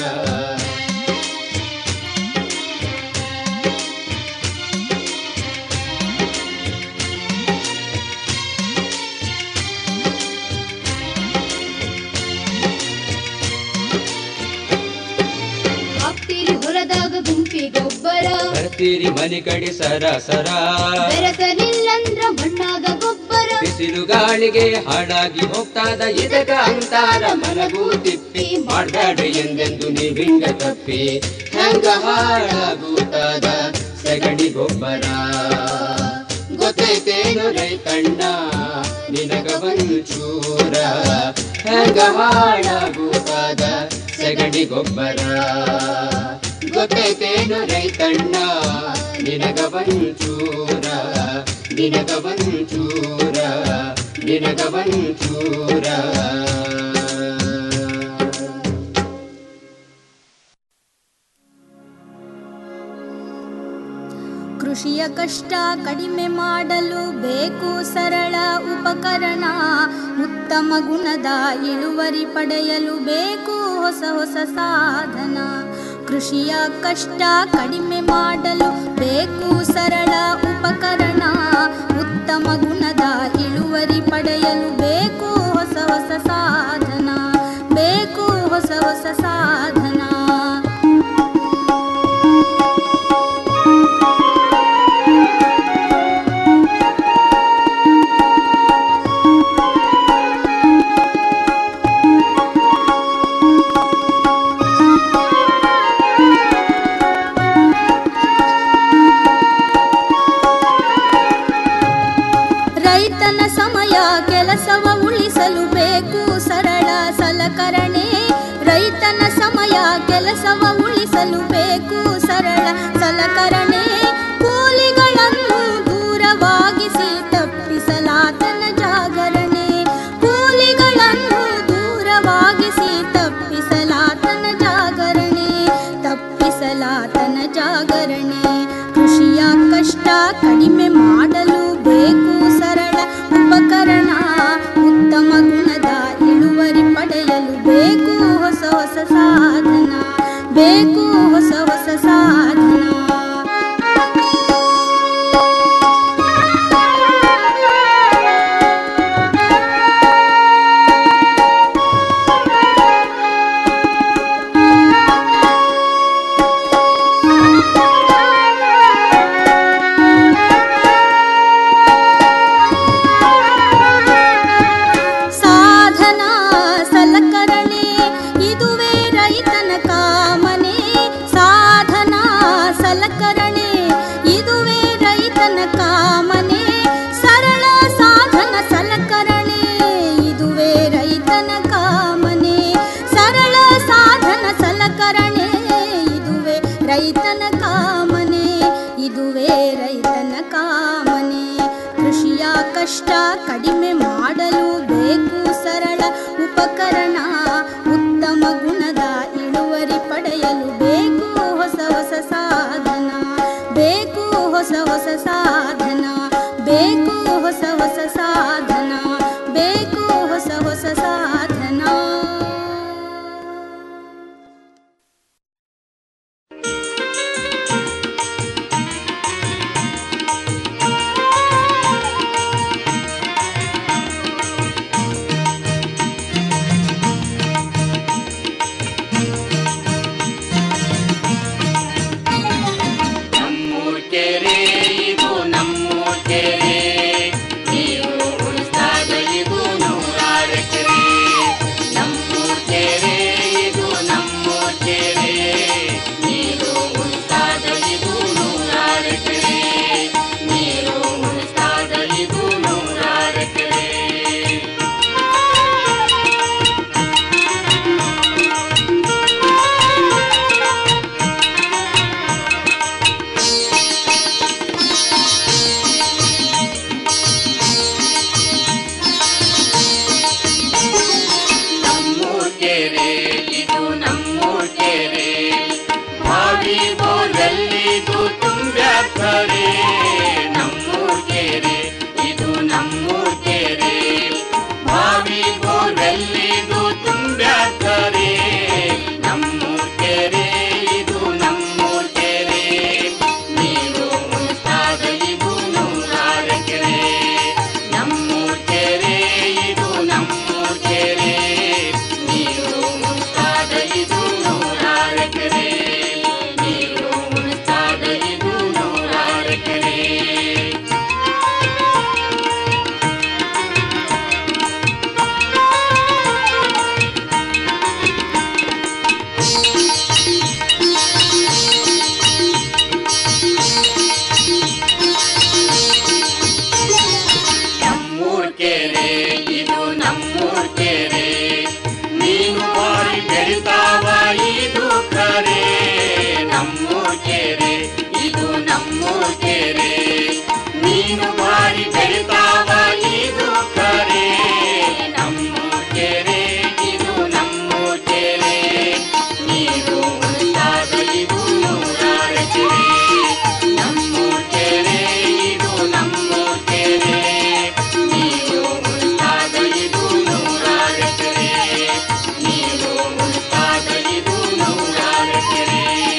ಹಾಕ್ತೀರಿ ಹೊಲದಾಗ ಗುಂಪಿ ಗೊಬ್ಬರ ಬರ್ತೀರಿ ಮನೆ ಕಡೆ ಸರ ಸರ ಬೆರೆಸಲಿಲ್ಲಂದ್ರ ಮಣ್ಣಾಗ ಗೊಬ್ಬರ ಬಿಸಿಲು ಗಾಳಿಗೆ ಹಾಳಾಗಿ ಹೋಗ್ತಾದ ಇದಕ್ಕ ಅಂತಾರ ಮಲಗು ತಿಪ್ಪಿ ಮಾಡಬೇಡ್ರಿ ಎಂದೆಂದು ನೀವಿಂದ ತಪ್ಪಿ ಹೆಂಗ ಹಾಳಾಗುತ್ತಾದ ಸಗಣಿ ಗೊಬ್ಬರ ಗೊತ್ತೈತೇನು ರೈತಣ್ಣ ನಿನಗ ಒಂಚೂರ ಹೆಂಗ ಹಾಳಾಗುತ್ತಾದ ಸಗಣಿ ಗೊಬ್ಬರ ಗೊತ್ತೈತೇನು ರೈತಣ್ಣ ನಿನಗ ಒಂಚೂರ ನಿನಗ ಒಂಚೂರ ನಿನಗ ಒಂಚೂರ ಕೃಷಿಯ ಕಷ್ಟ ಕಡಿಮೆ ಮಾಡಲು ಬೇಕು ಸರಳ ಉಪಕರಣ ಉತ್ತಮ ಗುಣದ ಇಳುವರಿ ಪಡೆಯಲು ಬೇಕು ಹೊಸ ಹೊಸ ಸಾಧನ ಕೃಷಿಯ ಕಷ್ಟ ಕಡಿಮೆ ಮಾಡಲು ಬೇಕು ಸರಳ ಉಪಕರಣ ಉತ್ತಮ ಗುಣದ ಇಳುವರಿ ಪಡೆಯಲು ಬೇಕು ಹೊಸ ಹೊಸ ಸಾಧನ ಬೇಕು ಹೊಸ ಹೊಸ ಸಾಧನ ರೈತನ ಸಮಯ ಕೆಲಸವ ಉಳಿಸಲು ಬೇಕು ಸರಳ ಸಲಕರಣೆ ರೈತನ ಸಮಯ ಕೆಲಸವ ಉಳಿಸಲು ಬೇಕು ಸರಳ ಸಲಕರಣೆ ಕೂಲಿಗಳನ್ನು ದೂರವಾಗಿಸಿ ತಪ್ಪಿಸಲಾತನ ಜಾಗರಣೆ ಕೂಲಿಗಳನ್ನು ದೂರವಾಗಿಸಿ ತಪ್ಪಿಸಲಾತನ ಜಾಗರಣೆ ತಪ್ಪಿಸಲಾತನ ಜಾಗರಣೆ ಕೃಷಿಯ ಕಷ್ಟ ಕಡಿಮೆ ಮಾಡಲು ಬೇಕು ಸರಳ ಉಪಕರಣ ಉತ್ತಮ ಗುಣದ ಇಳುವರಿ ಪಡೆಯಲು ಬೇಕು ಹೊಸ ಹೊಸ ಸಾಧನ ಬೇಕು ಹೊಸ ಹೊಸ ಸಾಧನ ಕಷ್ಟ ಕಡಿಮೆ ಮಾಡಲು ಬೇಕು ಸರಳ ಉಪಕರಣ ಉತ್ತಮ ಗುಣದ ಇಳುವರಿ ಪಡೆಯಲು ಬೇಕು ಹೊಸ ಹೊಸ ಸಾಧನ ಬೇಕು ಹೊಸ ಹೊಸ ಸಾಧನ ಬೇಕು ಹೊಸ ಹೊಸ ಸಾಧನ ಬೇಕು ಹೊಸ ಹೊಸ ಸಾಧನ ನಮ್ಮೂರ್ ಕೆರೆ ಇದು ನಮ್ಮೂರ್ ಕೆರೆ ನೀರು ಉಳಿಸ್ದಾಗ ಇದು ನೂರಾರು ಕೆರೆ ನಮ್ಮೂರ್ ಕೆರೆ ಇದು ನಮ್ಮೂರ್ ಕೆರೆ ನೀರು ಉಳಿಸ್ದಾಗ ಇದು ನೂರಾರು ಕೆರೆ ನೀರು ಉಳಿಸ್ದಾಗ ಇದು ನೂರಾರು ಕೆರೆ ನಮ್ಮೂರ್ ಕೆರೆ ಇದು ನಮ್ಮೂರ್ ಕೆರೆ ಬಾವಿ ಬೋರ್ವೆಲ್ಲಿದು ತುಂಬ್ಯಾಕರೆ ನಮ್ಮೂರ್ ಕೆರೆ ಇದು ನಮ್ಮೂರ್ ಕೆರೆ ಬಾವಿ ಬೋರ್ವೆಲ್ಲಿದು ತುಂಬ್ಯಾಕರೆ ನಮ್ಮೂರ್ ಕೆರೆ ಇದು ನಮ್ಮೂರ್ ಕೆರೆ ನೀರು ಉಳಿಸ್ದಾಗ ಇದು ನೂರಾರು ಕೆರೆ ನಮ್ಮೂರ್ ಕೆರೆ ಇದು ನಮ್ಮೂರ್ ಕೆರೆ ನೀರು ಉಳಿಸ್ದಾಗ ಇದು ನೂರಾರು ಕೆರೆ ನೀರು ಉಳಿಸ್ದಾಗ ಇದು ನೂರಾರು ಕೆರೆ ನಮ್ಮೂರ್ ಕೆರೆ ಇದು ನಮ್ಮೂರ್ ಕೆರೆ ನೀನು ಬಾರಿ ಬೆಳಿತಾವ ಇದು ಕರೆ ನಮ್ಮೂರ್ ಕೆರೆ ಇದು ನಮ್ಮೂರ್ ಕೆರೆ ನೀನು ಬಾರಿ ಬೆಳಿತಾವ ಇದು ಕರೆ ನಮ್ಮೂರ್ ಕೆರೆ ಇದು ನಮ್ಮೂರ್ ಕೆರೆ ನೀರು ಉಳಿದಾಗ ಇದು ನೂರಾರು ಕೆರೆ ನಮ್ಮೂರ್ ಕೆರೆ ಇದು ನಮ್ಮೂರ್ ಕೆರೆ ನೀರು ಉಳಿದಾಗ ಇದು ನೂರಾರು ಕೆರೆ ನೀರು ಉಳಿದಾಗ ಇದು ನೂರಾರು ಕೆರೆ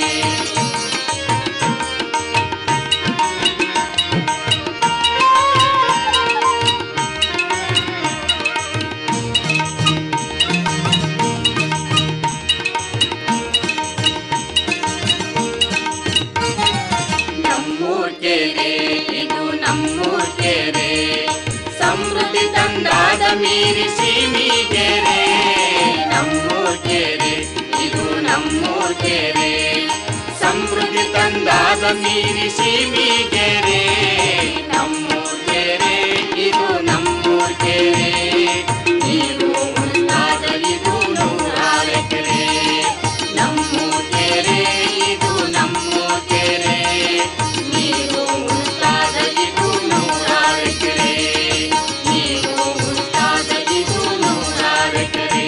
ನಮ್ಮೂರ್ ಕೆರೆ ಇದು ನಮ್ಮೂರ್ ಕೆರೆ ಸಮೃದ್ಧಿ ತಂದಾದ ಮೀರಿ ಸೀಮಿಗೆರೆ ನಮ್ಮೂರ್ ಕೆರೆ ಇದು ನಮ್ಮೂರ್ ಕೆರೆ ಸಮೃದ್ಧಿ ತಂದಾದ ಮೀರಿ ಸೀಮಿಗೆರೆ ನಮ್ಮೂರ್ ಕೆರೆ ಇದು ನಮ್ಮೂರ್ ಕೆರೆ ನೀರು ಉಳಿದಾಗ ಇದು ನೂರಾರು ಕೆರೆ ನಮ್ಮೂರ್ ಕೆರೆ ಇದು ನಮ್ಮೂರ್ ಕೆರೆ ನೀರು ಉಳಿದಾಗ ಇದು ನೂರಾರು ಕೆರೆ ನೀರು ಉಳಿದಾಗ ಇದು ನೂರಾರು ಕೆರೆ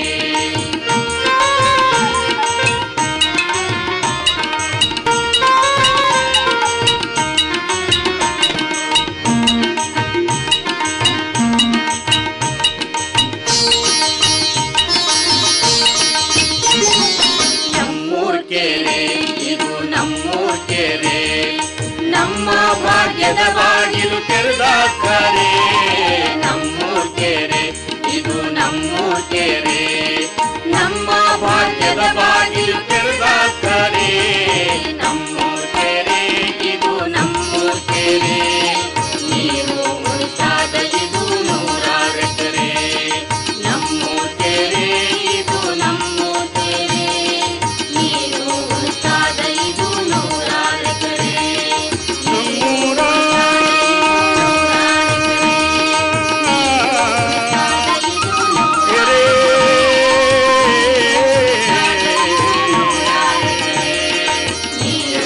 ನಮ್ಮೂರ್ ಕೆರೆ ಇದು ನಮ್ಮೂರ್ ಕೆರೆ ನಮ್ಮ ಭಾಗ್ಯದ ಬಾಗಿಲು ತೆರೆದಾಕರೆ ನಮ್ಮೂರ್ ಕೆರೆ ಇದು ನಮ್ಮೂರ್ ಕೆರೆ ನಮ್ಮ ಭಾಗ್ಯದ ಬಾಗಿಲು ತೆರೆದಾಕರೆ ನಮ್ಮೂರ್ ಕೆರೆ ಇದು ನಮ್ಮೂರ್ ಕೆರೆ ನೀರು ಉಳಿಸಾದ ಇದು ನೂರಾರು ಕೆರೆ ನಮ್ಮೂರ್ ಕೆರೆ ಇದು ನಮ್ಮೂರ್ ಕೆರೆ ನೀರು ಉಳಿಸಾದ ಇದು ನೂರಾರು ಕೆರೆ ಕೆರೆ